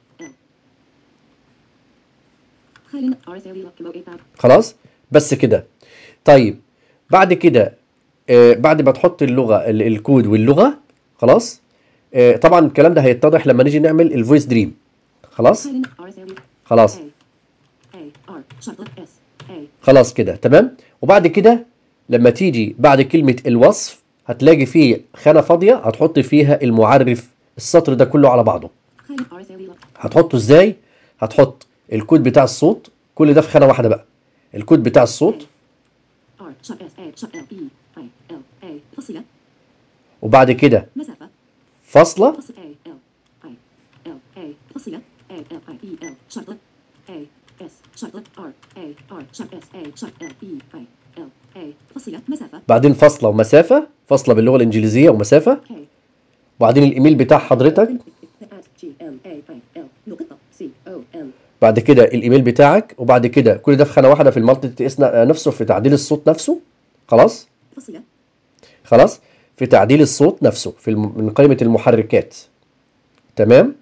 خال RSLE كيلو 8000 خلاص بس كده طيب بعد كده آه بعد ما تحط اللغه ال- الكود واللغه خلاص آه طبعا الكلام ده هيتضح لما نيجي نعمل الفويس دريم خلاص خال RSLE خلاص A A R شرطة S A خلاص كده تمام وبعد كده لما تيجي بعد كلمه الوصف هتلاقي فيه خانه فاضيه هتحط فيها المعرف السطر ده كله على بعضه خال RSLE هتحطه ازاي هتحط الكود بتاع الصوت كل ده في خانه واحده بقى الكود بتاع الصوت R شرط S A شرط L E I L A فصيلة وبعد كده مسافة فاصله فصل A L I L A فصيلة A L I E L شرطة A S شرطة R A R شرط S A شرط L E I L A فصيلة مسافة بعدين فاصله ومسافه فاصله باللغه الانجليزيه ومسافه K وبعدين الايميل بتاع حضرتك G M A I L نقطة C O M بعد كده الايميل بتاعك وبعد كده كل ده في خانه واحده في المالتي تي اس نفسه في تعديل الصوت نفسه خلاص فصيلة خلاص في تعديل الصوت نفسه في الم... من قائمه المحركات تمام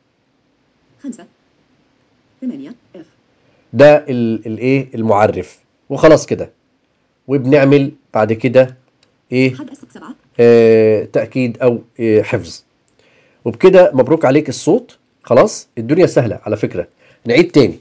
خمسة ثمانية F ده ال- الايه المعرف وخلاص كده وبنعمل بعد كده ايه حد أسق سبعة آه تاكيد او آه حفظ وبكده مبروك عليك الصوت خلاص الدنيا سهله على فكره نعيد تاني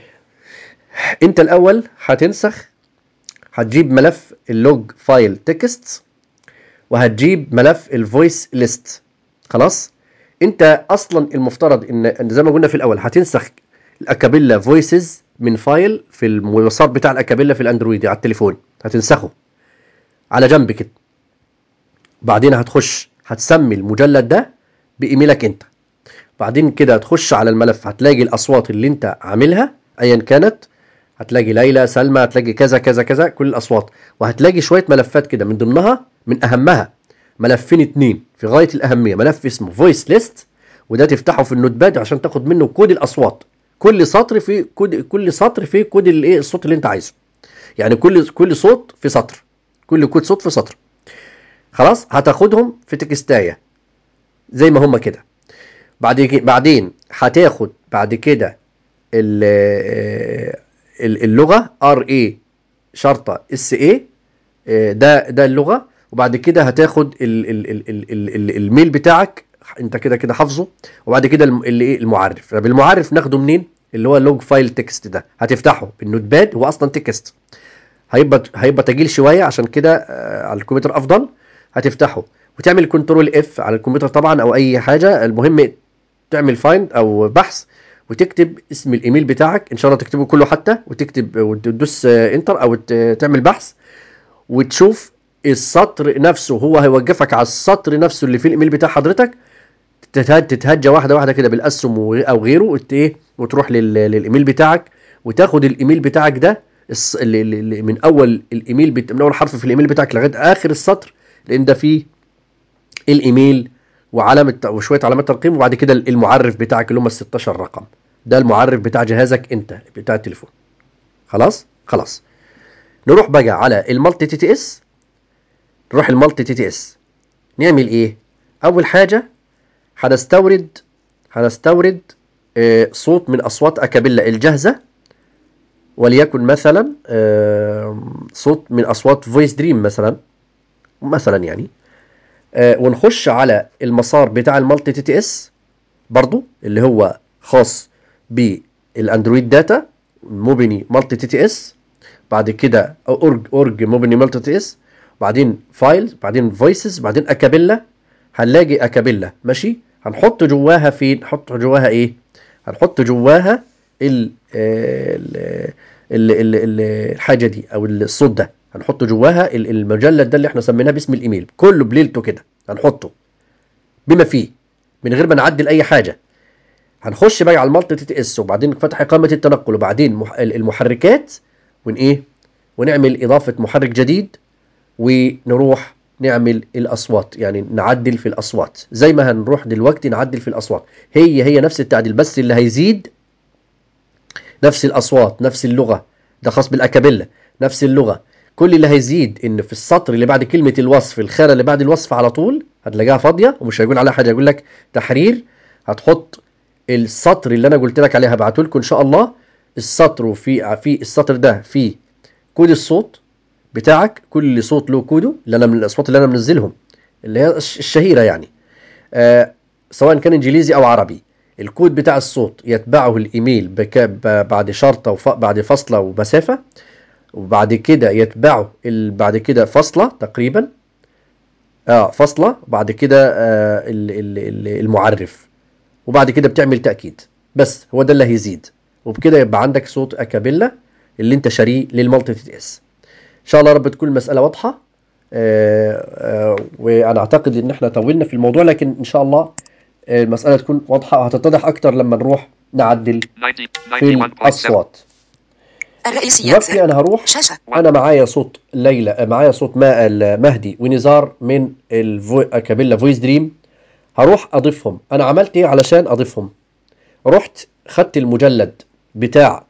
انت الاول هتنسخ هتجيب ملف اللوج فايل تكست وهتجيب ملف الفويس ليست خلاص انت اصلا المفترض ان إن زي ما قلنا في الاول هتنسخ الاكابيلا فويسز من فايل في المسار بتاع الاكابيلا في الاندرويد على التليفون هتنسخه على جنب كده بعدين هتخش هتسمي المجلد ده بايميلك انت بعدين كده هتخش على الملف هتلاقي الاصوات اللي انت عاملها ايا كانت هتلاقي ليلى سلمى هتلاقي كذا كذا كذا كل الاصوات وهتلاقي شويه ملفات كده من ضمنها من اهمها ملفين اتنين في غايه الاهميه ملف اسمه فويس ليست وده تفتحه في النوت باد عشان تاخد منه كود الاصوات كل سطر فيه كود كل سطر فيه كود الايه الصوت اللي انت عايزه يعني كل كل صوت في سطر كل كود صوت في سطر خلاص هتاخدهم في تكستايه زي ما هم كده بعد كي- بعدين هتاخد بعد كده ال- ال- اللغه ار اي شرطه اس اي ده ده اللغه وبعد كده هتاخد ال ال ال ال ال ال الميل بتاعك انت كده كده حافظه وبعد كده الم- اللي ايه المعرف طب المعرف ناخده منين اللي هو لوج فايل تكست ده هتفتحه بالنوت باد هو اصلا تكست هيبقى هيبقى تقيل شويه عشان كده آه، على الكمبيوتر افضل هتفتحه وتعمل كنترول اف على الكمبيوتر طبعا او اي حاجه المهم تعمل فايند او بحث وتكتب اسم الايميل بتاعك ان شاء الله تكتبه كله حتى وتكتب وتدوس انتر او ت- تعمل بحث وتشوف السطر نفسه هو هيوقفك على السطر نفسه اللي فيه الايميل بتاع حضرتك تتهج تتهجى واحده واحده كده بالاسهم و- او غيره وت- ايه وتروح لل- للايميل بتاعك وتاخد الايميل بتاعك ده الص- اللي- اللي- اللي من اول الايميل بت... من اول حرف في الايميل بتاعك لغايه اخر السطر لان ده فيه الايميل وعلامه وشويه علامات ترقيم وبعد كده المعرف بتاعك اللي هم ال 16 رقم ده المعرف بتاع جهازك انت بتاع التليفون خلاص خلاص نروح بقى على المالتي تي تي اس نروح المالتي تي تي اس نعمل ايه اول حاجه هنستورد هنستورد آه، صوت من اصوات اكابيلا الجاهزه وليكن مثلا آه، صوت من اصوات فويس دريم مثلا مثلا يعني آه، ونخش على المسار بتاع المالتي تي تي اس برضو اللي هو خاص بالاندرويد داتا مبني مالتي تي تي اس بعد كده اورج اورج مبني مالتي تي اس بعدين فايلز بعدين فويسز بعدين اكابيلا هنلاقي اكابيلا ماشي هنحط جواها فين نحط جواها ايه هنحط جواها ال ال ال ال ال الحاجه دي او الصوت ده هنحط جواها ال- المجلد ده اللي احنا سميناه باسم الايميل كله بليلته كده هنحطه بما فيه من غير ما نعدل اي حاجه هنخش بقى على المالتي تي تي اس وبعدين فتح اقامه التنقل وبعدين مح- المحركات ون ايه ونعمل اضافه محرك جديد ونروح نعمل الاصوات يعني نعدل في الاصوات زي ما هنروح دلوقتي نعدل في الاصوات هي هي نفس التعديل بس اللي هيزيد نفس الاصوات نفس اللغه ده خاص بالاكابيلا نفس اللغه كل اللي هيزيد ان في السطر اللي بعد كلمه الوصف الخانه اللي بعد الوصف على طول هتلاقيها فاضيه ومش هيقول عليها حاجه يقول لك تحرير هتحط السطر اللي انا قلت لك عليه هبعته لكم ان شاء الله السطر وفي في السطر ده فيه كود الصوت بتاعك كل صوت له كوده اللي انا من الاصوات اللي انا منزلهم اللي هي الش- الشهيره يعني آه سواء كان انجليزي او عربي الكود بتاع الصوت يتبعه الايميل بك ب- بعد شرطه وف... بعد فاصله ومسافه وبعد كده يتبعه ال... بعد كده فاصله تقريبا اه فاصله بعد كده آه ال... ال... ال- المعرف وبعد كده بتعمل تاكيد بس هو ده اللي هيزيد وبكده يبقى عندك صوت اكابيلا اللي انت شاريه للمالتي تي اس ان شاء الله يا رب تكون المساله واضحه آه، آه، وانا اعتقد ان احنا طولنا في الموضوع لكن ان شاء الله آه، المساله تكون واضحه وهتتضح اكتر لما نروح نعدل 90, في 91.7. الاصوات الرئيسيات دلوقتي زر. انا هروح شاشة انا معايا صوت ليلى آه، معايا صوت ما مهدي ونزار من الفو... كابيلا فويس دريم هروح اضيفهم انا عملت ايه علشان اضيفهم رحت خدت المجلد بتاع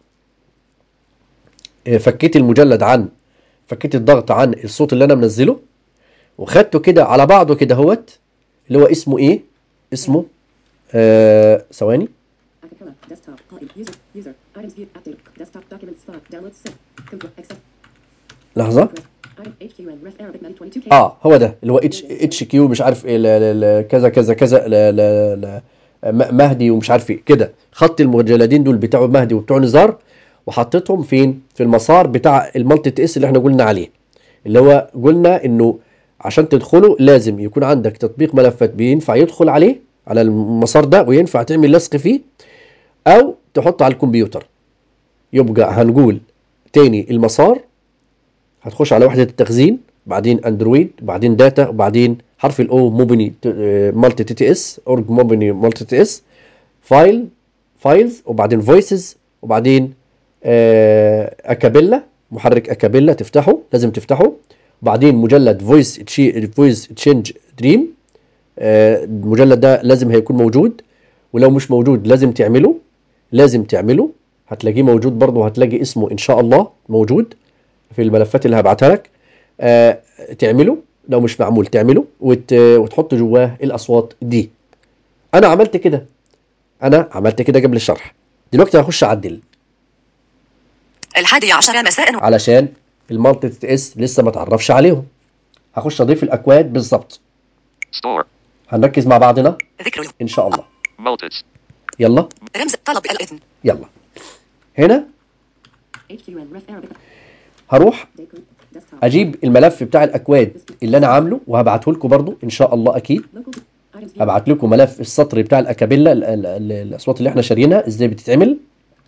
آه، فكيت المجلد عن فكيت الضغط عن الصوت اللي انا منزله وخدته كده على بعضه كده هوت اللي هو اسمه ايه اسمه آه ثواني Acapella. Desktop. قائم. User. User. Items view. Update. Desktop. Documents. File. Downloads. Set. Control. Accept. لحظه Item. HQN. Ref. Arabic. Menu 22K. اه هو ده اللي هو اتش اتش كيو مش عارف ايه لا لا لا كذا كذا كذا لا لا لا م- مهدي ومش عارف ايه كده خط المجلدين دول بتوع مهدي وبتوع نزار وحطيتهم فين في المسار بتاع المالتي تي اس اللي احنا قلنا عليه اللي هو قلنا انه عشان تدخله لازم يكون عندك تطبيق ملفات بينفع يدخل عليه على المسار ده وينفع تعمل لصق فيه او تحطه على الكمبيوتر يبقى هنقول تاني المسار هتخش على وحدة التخزين بعدين اندرويد بعدين داتا وبعدين حرف الاو مبني مالتي تي تي اس اورج مبني مالتي تي اس فايل فايلز وبعدين فويسز وبعدين آه اكابيلا محرك اكابيلا تفتحه لازم تفتحه وبعدين مجلد فويس فويس تشينج دريم المجلد ده لازم هيكون موجود ولو مش موجود لازم تعمله لازم تعمله هتلاقيه موجود برضه هتلاقي اسمه ان شاء الله موجود في الملفات اللي هبعتها لك آه تعمله لو مش معمول تعمله وت... وتحط جواه الاصوات دي انا عملت كده انا عملت كده قبل الشرح دلوقتي هخش اعدل الحادي عشر مساء علشان المالتي تي اس لسه ما تعرفش عليهم هخش اضيف الاكواد بالظبط Store. هنركز مع بعضنا ذكر اليوم. ان شاء الله Multis. يلا رمز طلب الإذن يلا هنا HQN. Ref. Arabic. هروح Date group. Desktop. اجيب الملف بتاع الاكواد اللي انا عامله وهبعته لكم برضو ان شاء الله اكيد Local. Items view. هبعت لكم ملف السطر بتاع الاكابيلا ال- ال- ال- الاصوات اللي احنا شاريينها ازاي بتتعمل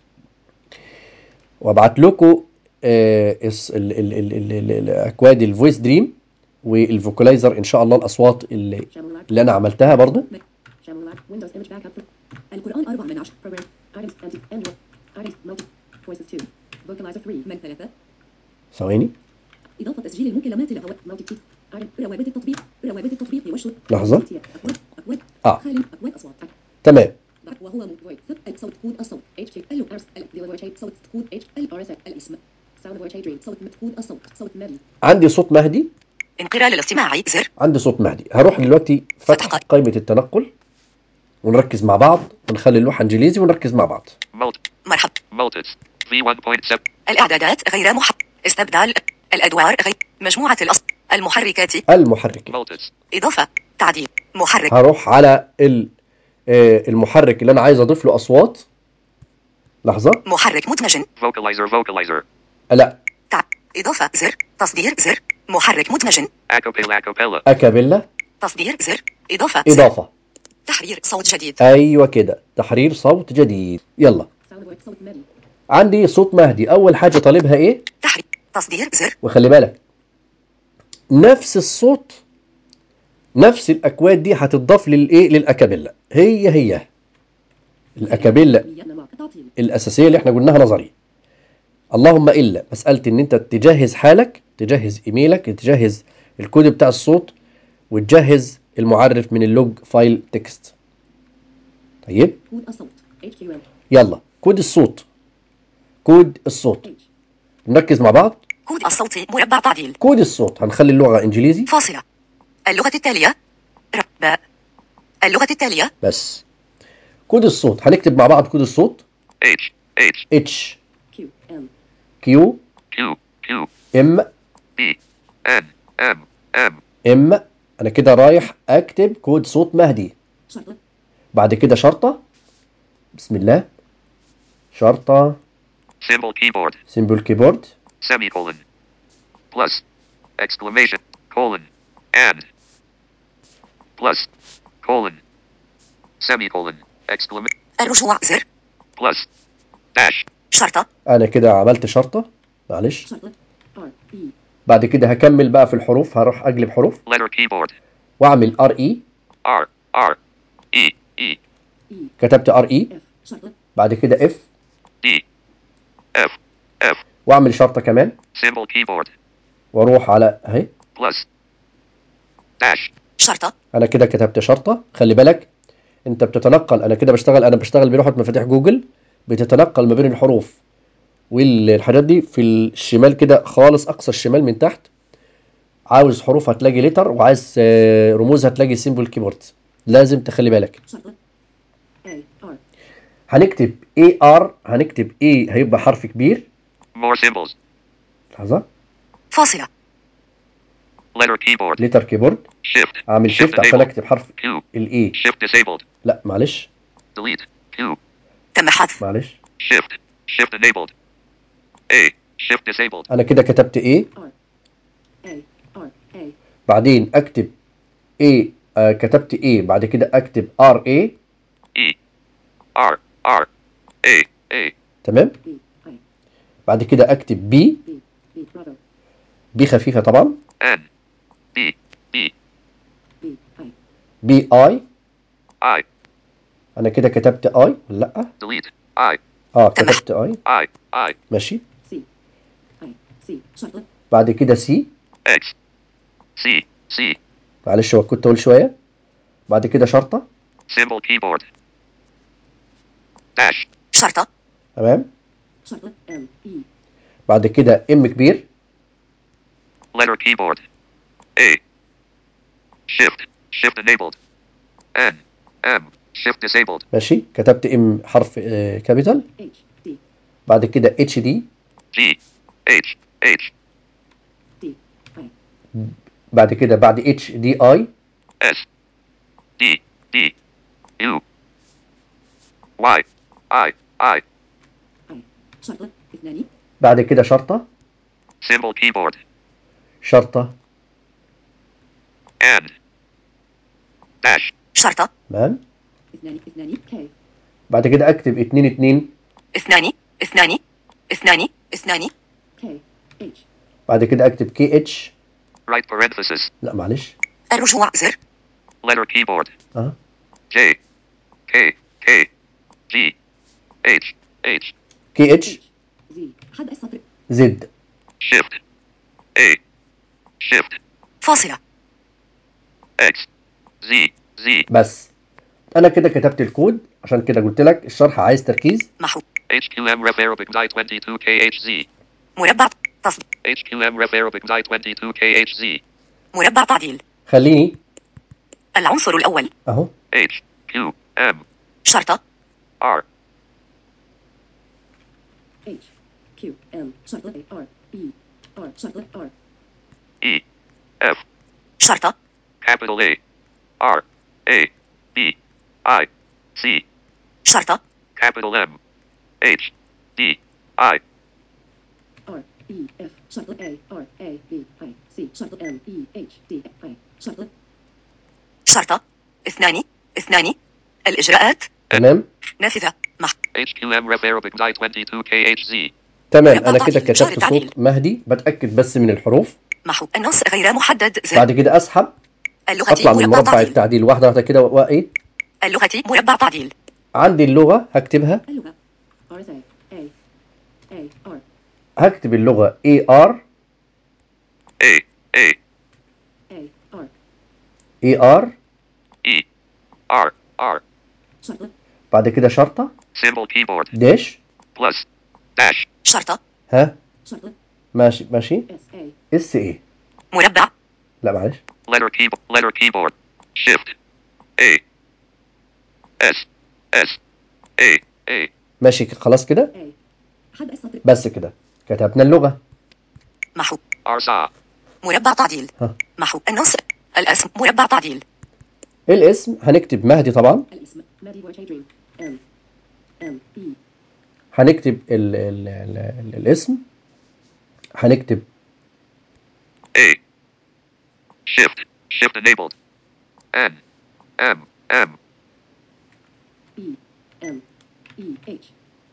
وابعت لكم آه، الس- ال- ال- ال- ال- ال- الاكواد الفويس دريم والفوكلايزر ان شاء الله الاصوات اللي, Shamilak. اللي انا عملتها برضو Shamilak. Windows image backup. القرآن 4 من 10. Program. Items anti Android. Items multi. Voices 2. Vocalizer 3 من 3. ثواني إضافة تسجيل المكالمات إلى هواء مالتي تي عدد روابط التطبيق روابط التطبيق والشر لحظة. أكواد أكواد آه. خالي أكواد أصوات تمام وهو موضوع ثب صوت كود الصوت اتش كي ال ارس ال دي شيء صوت كود اتش ال ار اس الاسم ساوند فويس دريم صوت كود الصوت صوت مالي عندي صوت مهدي انقرا للاستماع زر عندي صوت مهدي هروح دلوقتي فتح فتح. قائمة التنقل ونركز مع بعض ونخلي اللوحة انجليزي ونركز مع بعض Mult. مرحب Multis. V1.7. الإعدادات غير محب استبدال الأدوار غير مجموعة الأصل المحركات المحرك Multis. إضافة تعديل محرك هروح على ال- آه، المحرك اللي انا عايز اضيف له اصوات لحظة محرك مدمج Vocalizer. Vocalizer. آه، لا تع... إضافة زر تصدير زر محرك مدمج Acapella. Acapella. اكابيلا تصدير زر إضافة زر اضافة تحرير صوت جديد ايوه كده تحرير صوت جديد يلا ساوند فويس صوت مالي عندي صوت مهدي اول حاجة طالبها ايه تحرير تصدير زر وخلي بالك نفس الصوت نفس الاكواد دي هتضاف للايه للاكابيلا هي هي الاكابيلا نماء تعطيل الاساسيه اللي احنا قلناها نظري اللهم الا مساله ان انت تجهز حالك تجهز ايميلك تجهز الكود بتاع الصوت وتجهز المعرف من اللوج فايل تكست طيب كود الصوت اتش كيو ام يلا كود الصوت كود الصوت اتش نركز مع بعض كود الصوت مربع تعديل كود الصوت هنخلي اللغه انجليزي فاصلة اللغة التالية ر باء اللغة التالية بس كود الصوت هنكتب مع بعض كود الصوت H. H. اتش كيو ام كيو Q. Q. ام B. N. M. M. ام انا كده رايح اكتب كود صوت مهدي شرطة بعد كده شرطه بسم الله شرطه Symbol keyboard. سيمبل كيبورد Semicolon. Plus. Exclamation. Colon. And. Plus. Colon. Semicolon. Exclamation. الرجوع زر Plus. Dash. شرطة انا كده عملت شرطه معلش شرطة ار اي بعد كده هكمل بقى في الحروف هروح اقلب حروف Letter keyboard. واعمل ار اي R. R. E. E. اي كتبت ار اي اف شرطة بعد كده اف D. F. F. واعمل شرطه كمان Symbol keyboard. واروح على اهي Plus. Dash. شرطة انا كده كتبت شرطه خلي بالك انت بتتنقل انا كده بشتغل انا بشتغل بلوحه مفاتيح جوجل بتتنقل ما بين الحروف والحاجات دي في الشمال كده خالص اقصى الشمال من تحت عاوز حروف هتلاقي لتر وعايز آه، رموز هتلاقي سيمبل كيبورد لازم تخلي بالك شرطة اي ار هنكتب اي ار هنكتب اي هيبقى حرف كبير More symbols. لحظه فاصلة Letter keyboard. لتر كيبورد Shift. اعمل Shift شيفت عشان enabled. اكتب حرف Q. الاي Shift disabled. لا معلش Delete. Q. تم حذف معلش Shift. Shift enabled. A. Shift disabled. انا كده كتبت ايه ار اي ار اي بعدين اكتب ايه آه كتبت ايه بعد كده اكتب ار اي E. R. R. A. A. تمام بي اي بعد كده اكتب بي بي بي برافو بي خفيفه طبعا N. B. B. بي اي بي اي I. انا كده كتبت اي ولا لا Delete. I. اه تمام. كتبت اي I. I. ماشي سي اي سي شرطة بعد كده سي X. C. C. معلش هو كنت اقول شويه بعد كده شرطه Symbol keyboard. Dash. شرطة تمام شرطة ام اي بعد كده ام كبير Letter keyboard. A. Shift. Shift enabled. N. M. Shift disabled. ماشي كتبت ام حرف آه كابيتال اتش دي بعد كده اتش دي G. H. H. دي اي بعد كده بعد اتش دي اي S. D. D. U. Y. I. I. اي شرطة اثنان بعد كده شرطه Symbol keyboard. شرطة and, dash, شرطة تمام اثنان اثنان K بعد كده اكتب اتنين اتنين اثنان اثنان اثنان اثنان K H بعد كده اكتب كي اتش right parenthesis, لا معلش الرجوع زر letter keyboard, اه J, K, K, G, H, H, كي اتش Z حد السطر زد shift, A, shift, فاصلة X, Z, Z, بس انا كده كتبت الكود عشان كده قلت لك الشرح عايز تركيز محو HQM ref Arabic die 22 KHZ, مربع تصل HQM ref Arabic die 22 KHZ, مربع تعديل خليني العنصر الأول اهو H, Q, M, شرطة R, H Q M شرطة A R E R شرطة R E, F, شرطة capital A, R, A, B, I, C, شرطة capital M, H, D, I, R E F شرطة A R A B I C شرطة M E H D I شرطة شرطة اثنان اثنان الإجراءات تمام نافذة مح HQM ref Arabic die 22 KHZ, تمام مربع انا كده تعديل، إشارة كتبت تعديل. صوت مهدي بتاكد بس من الحروف محو النص غير محدد زر بعد كده اسحب اللغة اطلع من مربع مربع تعديل التعديل واحده واحده كده وايه اللغة مربع تعديل عندي اللغه هكتبها اللغة R S A A A R هكتب اللغه اي ار A, A, A R اي ار E, R, R, شرطة بعد كده شرطه symbol keyboard, داش plus, dash, شرطة ها شرطة ماشي ماشي S A اس ايه مربع لا معلش letter keyboard, letter keyboard, shift, A, S, S, A, A, ماشي خلاص كده A حد السطر بس كده كتبنا اللغه محو Arza, مربع تعديل ها. محو النص الاسم مربع تعديل الاسم هنكتب مهدي طبعا الاسم مادي وورد دريم M M E هنكتب ال ال ال ال الاسم هنكتب A, shift, shift enabled, N, M, M, E M E H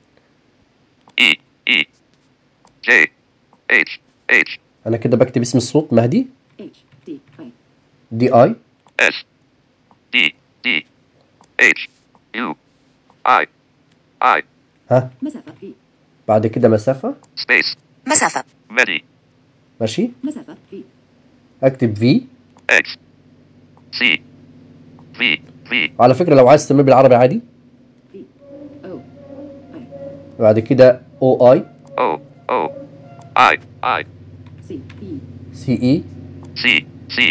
E, E, J, H, H, انا كده بكتب اسم الصوت مهدي H D I دي اي S, D, D, H, U, I, I, ها مسافة V بعد كده مسافه space, مسافة Medi, ماشي مسافة V اكتب في X, C, V, V, على فكره لو عايز تسميه بالعربي عادي V O I بعد كده او اي O, O, I, I, C E سي اي C, C,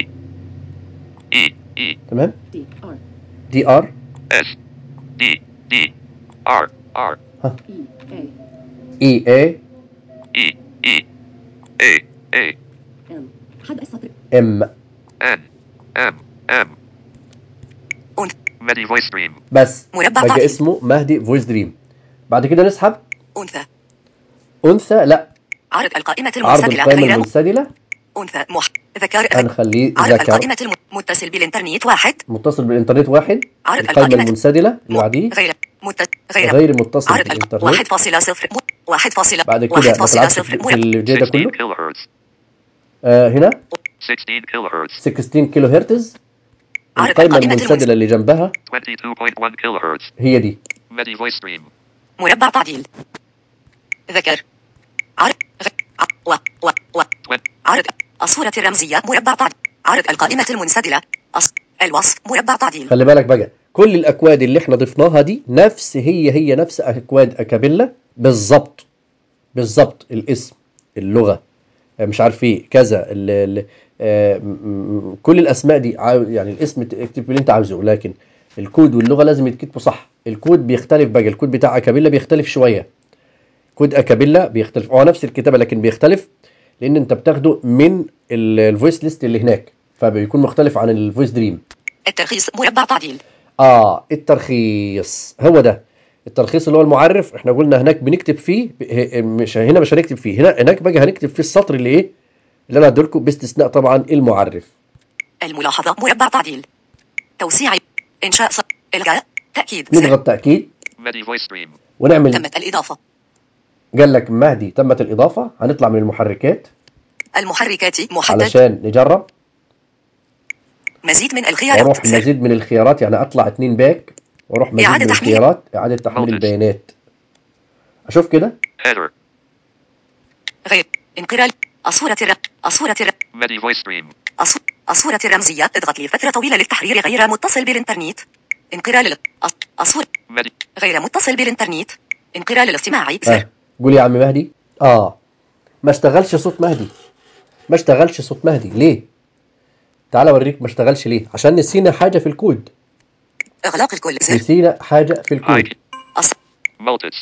E, E, تمام D R دي ار S, D, D, R, R, E A اي اي E, E, A, A, M حد السطر ام N, M, M, أنثى Medi voice stream, بس مربع بقى تعديل. اسمه مهدي فويس دريم بعد كده نسحب أنثى انثى لا عرض القائمة عرض المنسدلة القائمه غير م- المنسدله أنثى مح ذكر هنخليه عرض ذكر القائمة الم... متصل بالإنترنت واحد متصل بالانترنت واحد عرض القائمه القائمة المنسدله اللي م... بعديه غير مت... غير غير متصل عرض الق... بالانترنت واحد فاصلة صفر م... واحد فاصلة بعد كده واحد ما فاصلة تلعبش صفر في مربع الجي ده 16 كله kilohertz, آه هنا 16 kilohertz, 16 كيلو هرتز عرض القائمه القائمة المنسدله اللي جنبها 22.1 kilohertz, هي دي Medi voice stream, مربع تعديل ذكر عرض غ... ع... و... و... و... 20, عرض الصورة الرمزية مربع تعديل عرض القائمة المنسدلة أص... الوصف مربع تعديل خلي بالك بقى كل الاكواد اللي احنا ضفناها دي نفس هي هي نفس اكواد اكابيلا بالظبط بالظبط الاسم اللغه آه، مش عارف ايه كذا ال ال آه، م- م- كل الاسماء دي عاو- يعني الاسم ت- اكتب اللي انت عاوزه لكن الكود واللغه لازم يتكتبوا صح الكود بيختلف بقى الكود بتاع اكابيلا بيختلف شويه كود اكابيلا بيختلف هو نفس الكتابه لكن بيختلف لان انت بتاخده من الفويس ليست اللي هناك فبيكون مختلف عن الفويس دريم الترخيص مربع تعديل اه الترخيص هو ده الترخيص اللي هو المعرف احنا قلنا هناك بنكتب فيه ب- ه- مش هنا مش هنكتب فيه هنا هناك بقى هنكتب فيه السطر اللي ايه اللي انا هديلكم باستثناء طبعا المعرف الملاحظة مربع تعديل توسيع إنشاء ص... إلغاء تأكيد زر نضغط تاكيد Medi voice stream. ونعمل تمت الإضافة قال لك مهدي تمت الاضافه هنطلع من المحركات المحركات محدد علشان نجرب مزيد من الخيارات واروح زر مزيد من الخيارات يعني اطلع اتنين باك واروح مزيد إعادة من تحميل. الخيارات اعاده تحميل Voltage. البيانات اشوف كده Header. غير انقرال الصورة الر... الصورة الر... Medi voice stream. الص- الصورة الرمزية اضغط لفترة طويلة للتحرير غير متصل بالإنترنت انقرال ال... الص- الصورة Medi. غير متصل بالإنترنت انقرال الاستماع زر اه قول يا عم مهدي اه ما اشتغلش صوت مهدي ما اشتغلش صوت مهدي ليه تعال اوريك ما اشتغلش ليه عشان نسينا حاجه في الكود إغلاق الكل زر نسينا حاجه في الكود Ike. الص... Multis.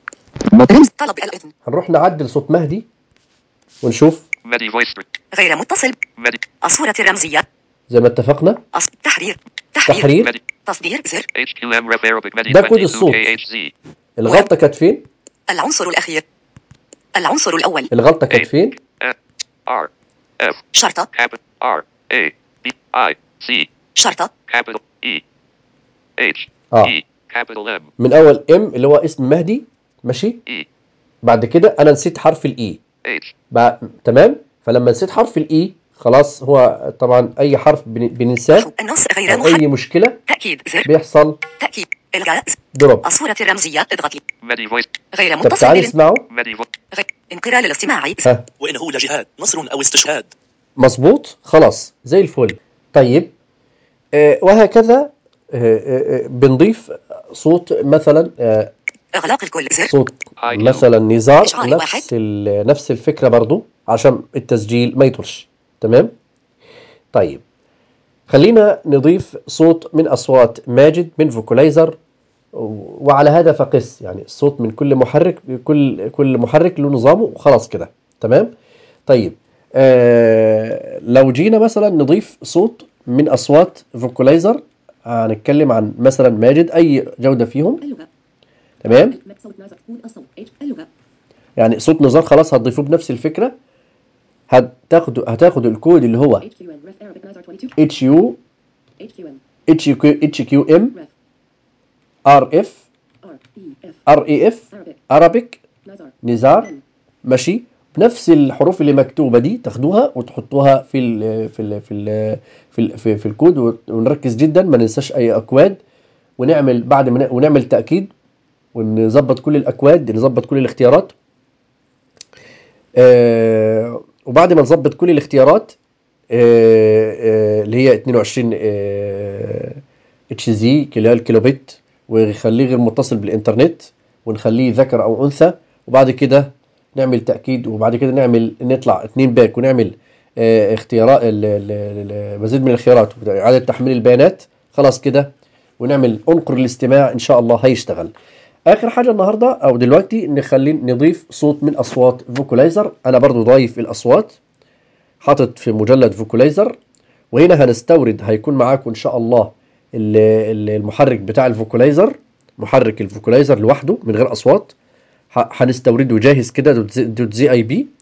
طلب الإذن هنروح نعدل صوت مهدي ونشوف Medi voice stream. غير متصل Medi. الصورة الرمزية زي ما اتفقنا الص... تحرير تحرير تحرير Medi. تصدير زر HQM ref Arabic Medi ده كود 22 الصوت. KHZ. الغلطه كانت فين العنصر الأخير العنصر الأول الغلطه كانت A. فين F. R. F. شرطة Capital R. A. B. I. C. شرطة Capital E. H. آه. E. Capital M. من اول ام اللي هو اسم مهدي ماشي E. بعد كده انا نسيت حرف الاي H. بقى تمام فلما نسيت حرف الاي خلاص هو طبعا اي حرف بن- بننساه النص غير او محدد اي مشكله تأكيد زر بيحصل تأكيد إلغاء زر. دروب الصورة الرمزية اضغط Medi voice. غير طب متصل تعالي بالإن- اسمعوا Medi vo- غير انقرال الاستماع ها وإنه لجهاد نصر أو استشهاد مظبوط خلاص زي الفل طيب آه وهكذا آه آه آه، بنضيف صوت مثلا آه إغلاق الكل زر صوت هاي كيو. مثلا نزار إشعار واحد. نفس ال- نفس الفكره برضو عشان التسجيل ما يطولش تمام طيب خلينا نضيف صوت من اصوات ماجد من فوكولايزر وعلى هذا فقس يعني الصوت من كل محرك كل كل محرك له نظامه وخلاص كده تمام طيب آه لو جينا مثلا نضيف صوت من اصوات فوكولايزر هنتكلم عن مثلا ماجد اي جوده فيهم اللغة تمام مك صوت نازل كود الصوت H اللغة يعني صوت نزار خلاص هتضيفوه بنفس الفكره هتاخدوا هتاخدوا الكود اللي هو HQN ref Arabic نازل 22 اتش يو HQN اتش كيو اتش كيو ام ref ار اف R E F ار اي اف Arabic ارابيك نازل نزار N ماشي بنفس الحروف اللي مكتوبه دي تاخدوها وتحطوها في ال في ال في ال في ال في, في الكود وت- ونركز جدا ما ننساش اي اكواد ونعمل بعد ما ن- ونعمل تاكيد ونظبط كل الاكواد نظبط كل الاختيارات آه وبعد ما نظبط كل الاختيارات آه آه اللي هي 22 آه اتش زي اللي هي الكيلو بت ونخليه غير متصل بالانترنت ونخليه ذكر او انثى وبعد كده نعمل تاكيد وبعد كده نعمل نطلع اتنين باك ونعمل آه اختيارات ال- ال- ال- مزيد من الخيارات اعاده تحميل البيانات خلاص كده ونعمل انقر الاستماع ان شاء الله هيشتغل اخر حاجه النهارده او دلوقتي نخلي نضيف صوت من اصوات فوكولايزر انا برضو ضايف الاصوات حاطط في مجلد فوكولايزر وهنا هنستورد هيكون معاكم ان شاء الله ال- ال- المحرك بتاع الفوكولايزر محرك الفوكولايزر لوحده من غير اصوات ه- هنستورده جاهز كده دوت زي- دوت زي اي بي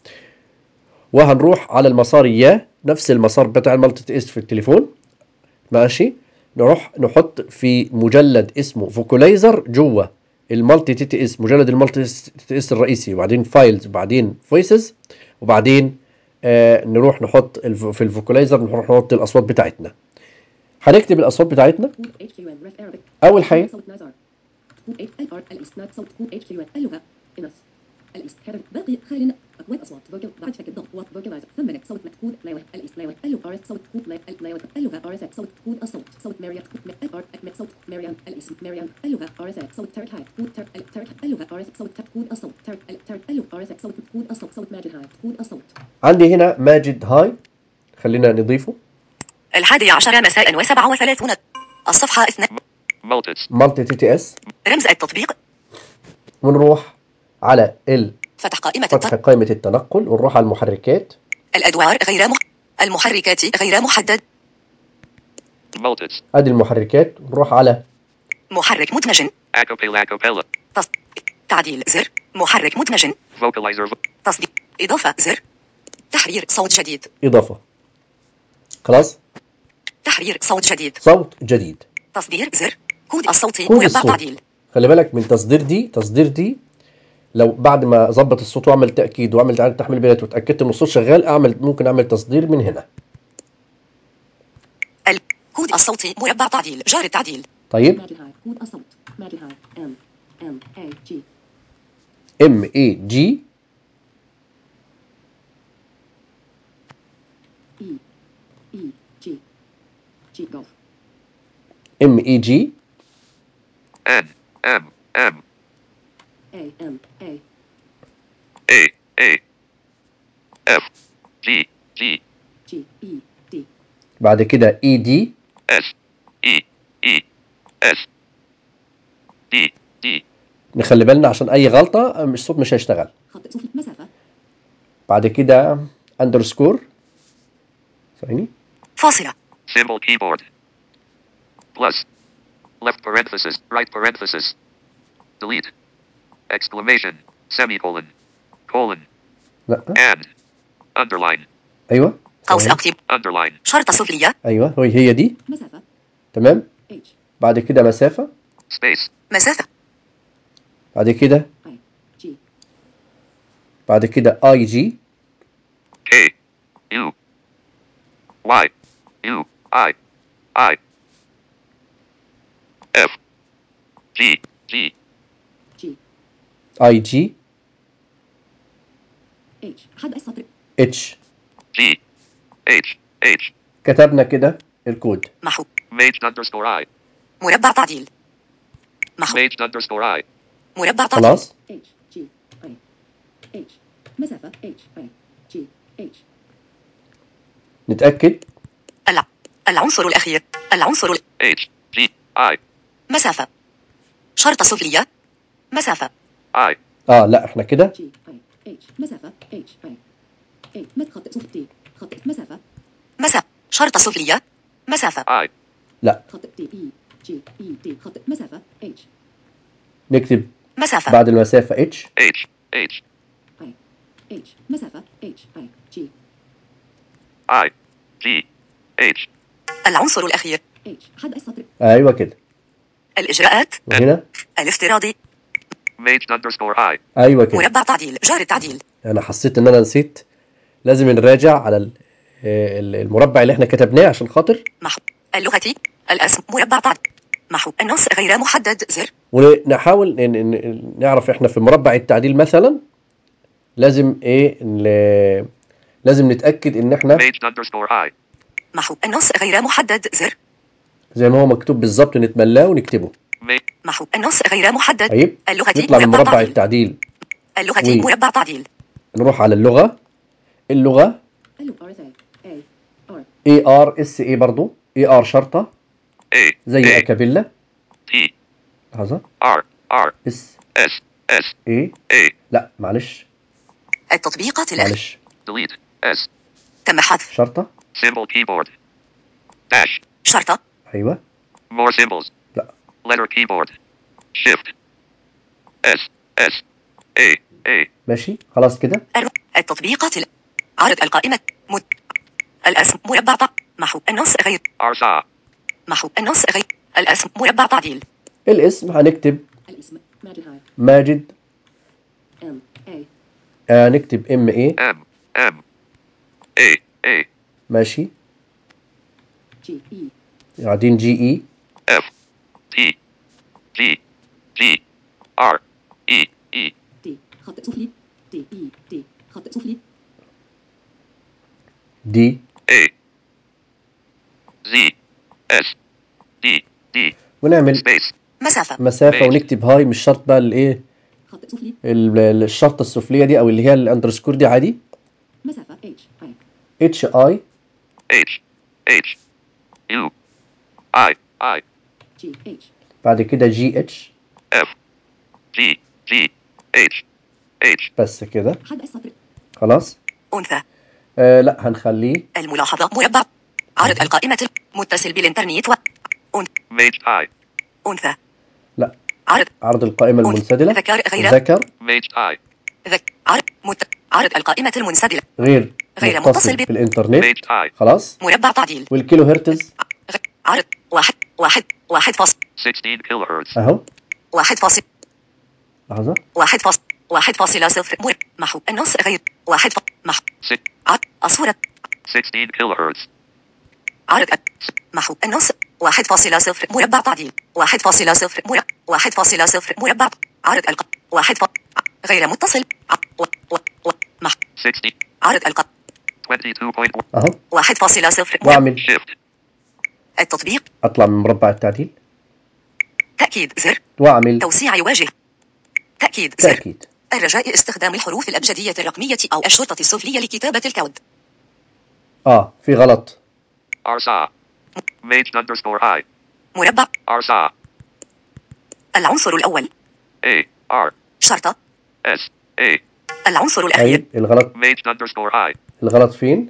وهنروح على المسار اياه نفس المسار بتاع المالتي تي اس في التليفون ماشي نروح نحط في مجلد اسمه فوكولايزر جوه المالتي تي تي اس مجلد المالتي تي اس الرئيسي وبعدين فايلز وبعدين فويسز وبعدين آه نروح نحط الف- في الفوكولايزر نروح نحط الاصوات بتاعتنا هنكتب الاصوات بتاعتنا كود HQN ref Arabic اول حاجه صوت نازل كود H L R الإسناد صوت كود HQN اللغة إنس الإس هذا باقي خال أكواد أصوات فوكل بعد فك الضغط وات فوكلايزر ثم نك صوت كود لاوة الإس لاوة اللغة RS صوت كود لا لاوة اللغة RS صوت كود الصوت صوت مريم مك R مك صوت مريم الاسم مريم اللغة RS صوت ترك هاي كود ترك ترك اللغة RS صوت ترك كود الصوت ترك ترك اللغة RS صوت كود الصوت صوت ماجد هاي كود الصوت عندي هنا ماجد هاي خلينا نضيفه الحادي عشر مساء وسبعة وثلاثون الصفحة اثنان Multis. مالتي تي تي اس رمز التطبيق ونروح على ال فتح قائمة فتح الت... قائمة التنقل ونروح على المحركات الأدوار غير مح... المحركات غير محدد Multis. ادي المحركات ونروح على محرك مدمج Acapella acapella. تص... تعديل زر محرك مدمج Vocalizer. vo- تصديق إضافة زر تحرير صوت جديد إضافة خلاص تحرير صوت جديد صوت جديد تصدير زر كود الصوتي كود مربع الصوت تعديل خلي بالك من تصدير دي تصدير دي لو بعد ما ظبط الصوت واعمل تاكيد واعمل اعاده تحميل بيانات وتاكدت ان الصوت شغال اعمل ممكن اعمل تصدير من هنا الكود الصوتي مربع تعديل جار التعديل طيب ماجد هاي كود الصوت ماجد هاي ام ام اي جي ام اي جي اي اي جي جي جولف ام اي جي N M M اي ام اي A A F G G جي اي دي بعد كده اي دي S E E S D D نخلي بالنا عشان اي غلطه مش الصوت مش هيشتغل خط سفلي مسافة بعد كده اندرسكور ثواني فاصلة symbol keyboard plus left parenthesis right parenthesis delete exclamation semicolon colon لا and underline ايوه قوس ثواني. أكتب underline شرطة سفلية ايوه هي هي دي مسافة تمام اتش بعد كده مسافه space مسافة بعد كده اي جي بعد كده اي جي K U Y U I I F G G جي اي جي اتش حد السطر اتش G H H كتبنا كده الكود محو Mage underscore I مربع تعديل محو Mage underscore I مربع تعديل خلاص اتش جي اي اتش مسافة اتش اي جي اتش نتاكد الع... العنصر الأخير العنصر ال... H G I مسافة شرطة سفلية مسافة I اه لا احنا كده جي اي اتش مسافة اتش اي اي مد خط سفلي دي خط مسافة مسافة شرطة سفلية مسافة I لا خط دي اي جي اي دي خط مسافة اتش نكتب مسافة بعد المسافه اتش H H اي اتش مسافة اتش اي جي I G H العنصر الأخير اتش حد السطر ايوه كده الإجراءات وهنا الافتراضي Mage underscore I ايوه كده مربع تعديل جار التعديل انا حسيت ان انا نسيت لازم نراجع على ال- ال- المربع اللي احنا كتبناه عشان خاطر محو اللغة الاسم مربع تعديل محو النص غير محدد زر ونحاول ن- ن- نعرف احنا في مربع التعديل مثلا لازم ايه ن- لازم نتاكد ان احنا Mage underscore I محو النص غير محدد زر زي ما هو مكتوب بالظبط نتملاه ونكتبه Mage محو النص غير محدد طيب اللغة نطلع من مربع مربع تعديل التعديل اللغة وي. مربع تعديل نروح على اللغه اللغه الو ار اس اي ار اي ار اس اي برضو اي ار شرطه A زي A اكابيلا T لحظه R R اس S S اي A لا معلش التطبيقات الأخ معلش delete S تم حذف شرطه symbol keyboard dash شرطة ايوه more symbols لا letter keyboard shift S S A A ماشي خلاص كده الر- التطبيقات ال- عرض القائمة مد الاسم مربع تع... محو النص غير Arza محو النص غير الاسم مربع تعديل الاسم هنكتب الاسم ماجد هاي ماجد ام اي آه نكتب ام اي M M A A ماشي جي اي بعدين جي اي F T G G R E E دي خط سفلي دي اي دي خط سفلي دي A Z S D D ونعمل space مسافة مسافة ماشي. ونكتب هاي مش شرط بقى الايه خط سفلي ال- ال- الشرطة السفلية دي او اللي هي الاندرسكور دي عادي مسافة اتش اي اتش اي H H U I I جي اتش بعد كده جي اتش F G G H H بس كده حد السطر خلاص أنثى آه لا هنخليه الملاحظة مربع عرض القائمة ال- متصل بالإنترنت و أن... Mage I أنثى لا عرض عرض القائمة المنسدلة ذكر غير- ذكر Mage I ذك... عرض مت... عرض القائمة المنسدلة غير غير متصل ب بالإنترنت Page I. خلاص مربع تعديل والكيلو هرتز غ- عرض واحد واحد واحد فاصل 16 kilohertz. أهو واحد فاصل لحظة واحد فاصل واحد فاصلة صفر مر محو النص غير واحد ف... محو Six, عرض الصورة 16 kilohertz. عرض أ- محو النص واحد فاصلة صفر مربع تعديل واحد فاصلة صفر مربع واحد فاصلة صفر مربع عرض الق واحد ف... غير متصل ع- و... و... و... مح 60, عرض الق 22.1. أهو واحد فاصلة صفر مربع وأعمل Shift. التطبيق أطلع من مربع التعديل تأكيد زر وأعمل توسيع واجه تأكيد زر تأكيد الرجاء استخدام الحروف الأبجدية الرقمية أو الشرطة السفلية لكتابة الكود آه في غلط Arsa. Mage underscore I. مربع Arsa. العنصر الأول A. R. شرطة S. A. العنصر الأخير أي الغلط Mage underscore I. الغلط فين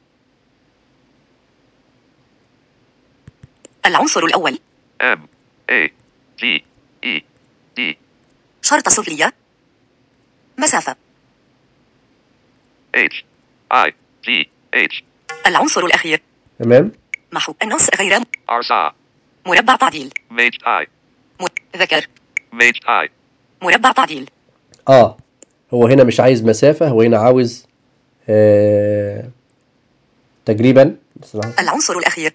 العنصر الأول M. A. G. E. D. شرطة سفلية مسافة H. I. G. H. العنصر الأخير تمام محو النص غير Arsa. مربع تعديل Mage I. م... ذكر Mage I. مربع تعديل آه هو هنا مش عايز مسافة هو هنا عاوز آه تقريبا بس لحظة. العنصر الأخير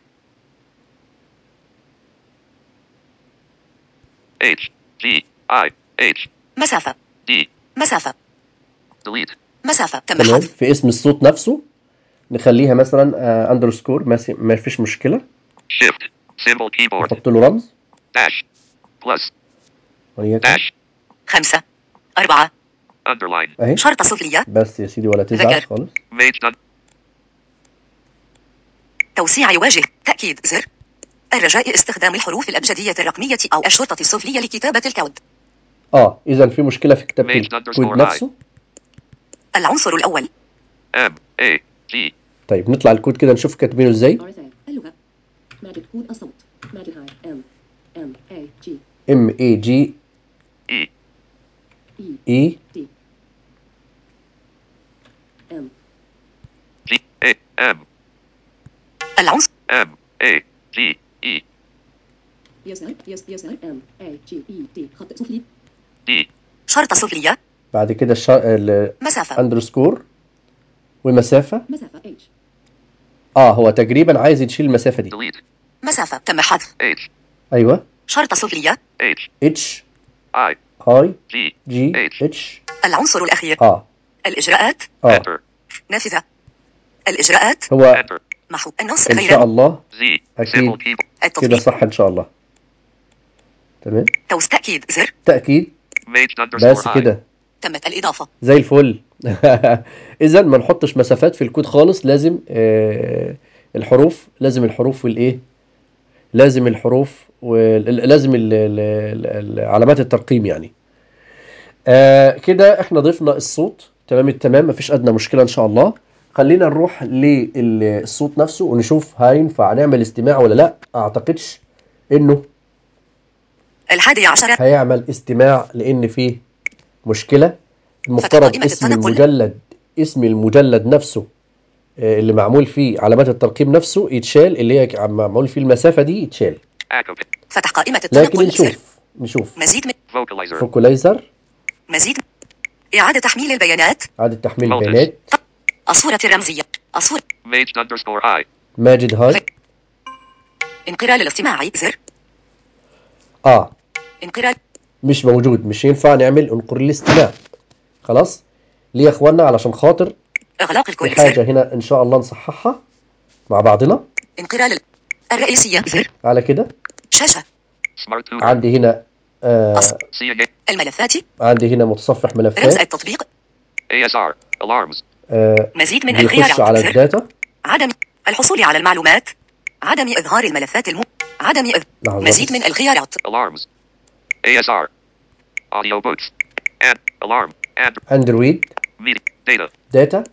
H. G. I. H. مسافة D. مسافة Delete. مسافة تم تمام حذف في اسم الصوت نفسه نخليها مثلا آه اندرسكور ما, سي- ما فيش مشكلة Shift. Symbol keyboard. نحط له رمز Dash. Plus. وليكن Dash. خمسة أربعة Underline. اهي شرطة سفلية بس يا سيدي ولا تزعل ذكر. خالص Mage done. توسيع واجه تأكيد زر الرجاء استخدام الحروف الأبجدية الرقمية أو الشرطة السفلية لكتابة الكود اه اذا في مشكلة في كتابة Mage الكود underscore نفسه العنصر الأول M. A. G. طيب نطلع الكود كده نشوف كاتبينه ازاي RSA اللغة ماجد كود الصوت ماجد هاي M M A G ام اي جي E. E اي D M G. A. M. العنصر M. A. G. E. يسأل يس يسأل M A G E D خط سفلي D. شرطة سفلية بعد كده الشر... مسافة الاندرسكور ومسافة مسافة H اه هو تقريبا عايز يشيل المسافة دي Delete. مسافة تم حذف H. ايوه شرطة سفلية H. اتش I. اي G. جي H. اتش العنصر الأخير اه الإجراءات اه Enter. نافذة الإجراءات هو Enter. محو النص ان شاء غير الله Z. أكيد. Symbol keyboard. كده التطبيق صح ان شاء الله تمام توس تأكيد زر تأكيد Mage بس underscore I. كده تمت الإضافة زي الفل اذا ما نحطش مسافات في الكود خالص لازم آه الحروف لازم الحروف والايه لازم الحروف ولازم ال- ال- ال- ال- علامات الترقيم يعني آه كده احنا ضفنا الصوت تمام التمام مفيش ادنى مشكله ان شاء الله خلينا نروح للصوت نفسه ونشوف هينفع نعمل استماع ولا لا اعتقدش انه الحادي عشر هيعمل استماع لان فيه مشكله المفترض قائمة اسم التنقل. المجلد اسم المجلد نفسه آه، اللي معمول فيه علامات الترقيم نفسه يتشال اللي هي عم- معمول فيه المسافه دي يتشال Activate. فتح قائمة لكن التنقل زر نشوف نشوف مزيد من Vocalizer. فوكولايزر مزيد إعادة تحميل البيانات اعاده تحميل Voltage. البيانات الصورة الرمزية الصورة Mage underscore I. ماجد هاي انقرال الاستماعي زر اه انقرال مش موجود مش ينفع نعمل انقر الاستماع خلاص ليه يا اخوانا علشان خاطر إغلاق في الكل حاجه زر هنا ان شاء الله نصححها مع بعضنا انقرال ال- الرئيسية زر على كده شاشة Smart tutor. عندي هنا آه CA. الملفات عندي هنا متصفح رمز ملفات التطبيق ASR. Alarms. آه مزيد من بيخش الخيارات على زر الداتا عدم الحصول على المعلومات عدم إظهار الملفات الم... عدم إظ... لحظة مزيد بس. من الخيارات Alarms. ASR. Audio books. And. Alarm. And. اندرويد Media. Data. داتا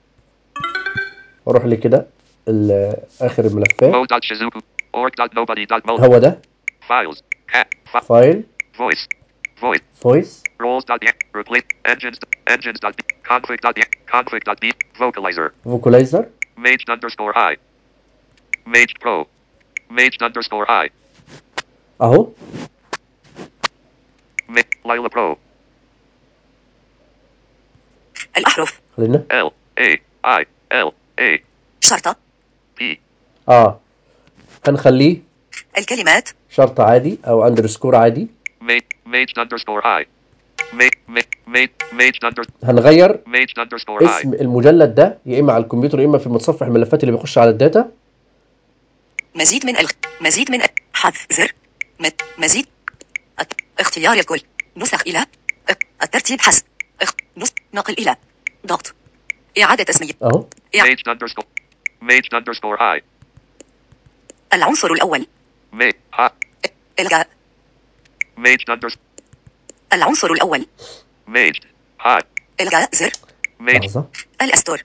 واروح لي كده ال- اخر الملفات Mo.shizuku. Org.nobody.mo. هو ده Files. Cat. Fi- فايل voice. Void. voice Roles.exe. Replace. Engines. Engines. Dot, config. Dot, config. Dot, B. Vocalizer. vocalizer Mage underscore I. Mage Pro. Mage underscore I. اهو Ma- Lila Pro. الأحرف خلينا L. A. I. L. A. شرطة P. اه هنخليه الكلمات شرط عادي او اندرسكور عادي Mage. Mage underscore I. Mage. Mage. Mage. Mage under. هنغير Mage underscore I. اسم المجلد ده يا اما على الكمبيوتر يا اما في المتصفح الملفات اللي بيخش على الداتا مزيد من الغ... مزيد من حذف زر مت... مزيد الت- اختيار الكل نسخ إلى اق- الترتيب حسب اخ... نس... نقل إلى ضغط إعادة تسمية اهو إع... Mage underscore. Mage underscore I. العنصر الأول Mage. Ha. إلغاء Mage underscore. العنصر الأول Mage. Hi. إلغاء زر Mage. لحظة الأستور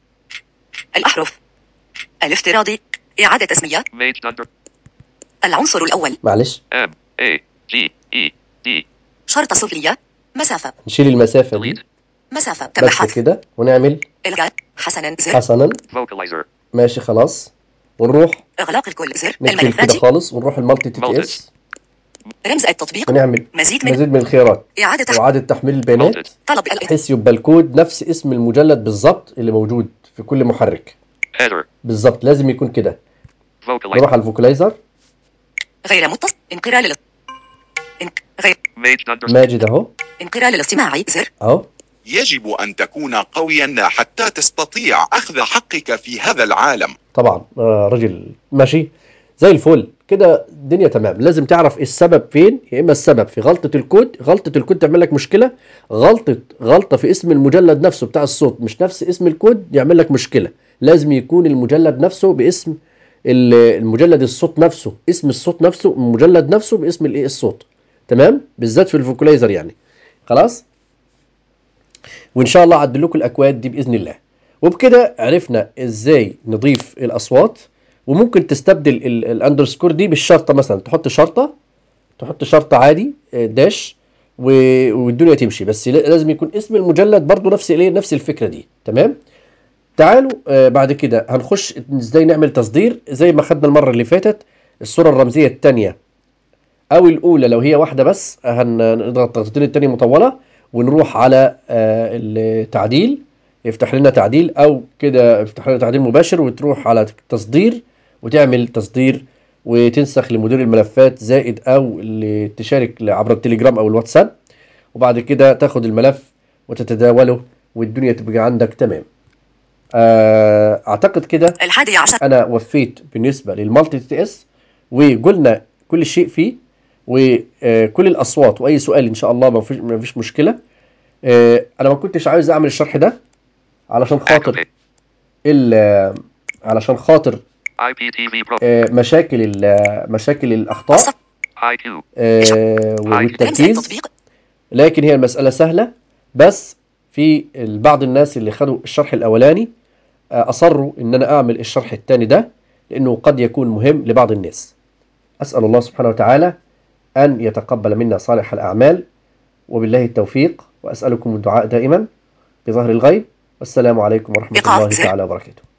الأحرف الافتراضي إعادة تسمية Mage under. العنصر الأول معلش M. A. G. E. D. شرطة سفلية مسافة نشيل المسافة دي Delete. مسافة تم بس حذف كده ونعمل إلغاء حسنا زر حسنا Vocalizer. ماشي خلاص ونروح إغلاق الكل زر نقفل كده الملفات خالص ونروح المالتي تي تي اس رمز التطبيق ونعمل مزيد من مزيد من الخيارات إعادة تحميل وإعادة تحميل البيانات Multi. طلب ال... بحيث يبقى الكود نفس اسم المجلد بالظبط اللي موجود في كل محرك Header. بالظبط لازم يكون كده Vocalizer. نروح على الفوكلايزر غير متصل انقرال لل... انق... غير Mage underscore. ماجد اهو انقرال الاستماعي زر اهو يجب أن تكون قويا حتى تستطيع أخذ حقك في هذا العالم طبعا آه رجل ماشي زي الفل كده الدنيا تمام لازم تعرف إيه السبب فين يا اما السبب في غلطة الكود غلطة الكود تعمل لك مشكلة غلطة غلطة في اسم المجلد نفسه بتاع الصوت مش نفس اسم الكود يعمل لك مشكلة لازم يكون المجلد نفسه باسم ال- المجلد الصوت نفسه اسم الصوت نفسه المجلد نفسه باسم الايه الصوت تمام بالذات في الفوكلايزر يعني خلاص وان شاء الله اعدل لكم الاكواد دي باذن الله وبكده عرفنا ازاي نضيف الاصوات وممكن تستبدل ال- الاندرسكور دي بالشرطه مثلا تحط شرطه تحط شرطه عادي آه، داش و- والدنيا تمشي بس لا- لازم يكون اسم المجلد برضو نفس الايه نفس الفكره دي تمام تعالوا آه، بعد كده هنخش ازاي نعمل تصدير زي ما خدنا المره اللي فاتت الصوره الرمزيه الثانيه او الاولى لو هي واحده بس هنضغط ضغطتين التانية مطوله ونروح على آه، التعديل يفتح لنا تعديل او كده يفتح لنا تعديل مباشر وتروح على تصدير وتعمل تصدير وتنسخ لمدير الملفات زائد او اللي تشارك عبر التليجرام او الواتساب وبعد كده تاخد الملف وتتداوله والدنيا تبقى عندك تمام آه، اعتقد كده الحادي عشر انا وفيت بالنسبه للمالتي تي اس وقلنا كل شيء فيه وكل الاصوات واي سؤال ان شاء الله ما فيش ما فيش مشكله آه، انا ما كنتش عايز اعمل الشرح ده علشان خاطر Activate. ال- علشان خاطر IPTV Pro. آه، مشاكل ال- مشاكل الاخطاء الصف IQ. آه، رمز والتركيز التطبيق لكن هي المسألة سهلة بس في بعض الناس اللي خدوا الشرح الأولاني آه، أصروا إن أنا أعمل الشرح الثاني ده لأنه قد يكون مهم لبعض الناس أسأل الله سبحانه وتعالى أن يتقبل منا صالح الأعمال وبالله التوفيق وأسألكم الدعاء دائما بظهر الغيب والسلام عليكم ورحمة إيقاف الله زر. تعالى وبركاته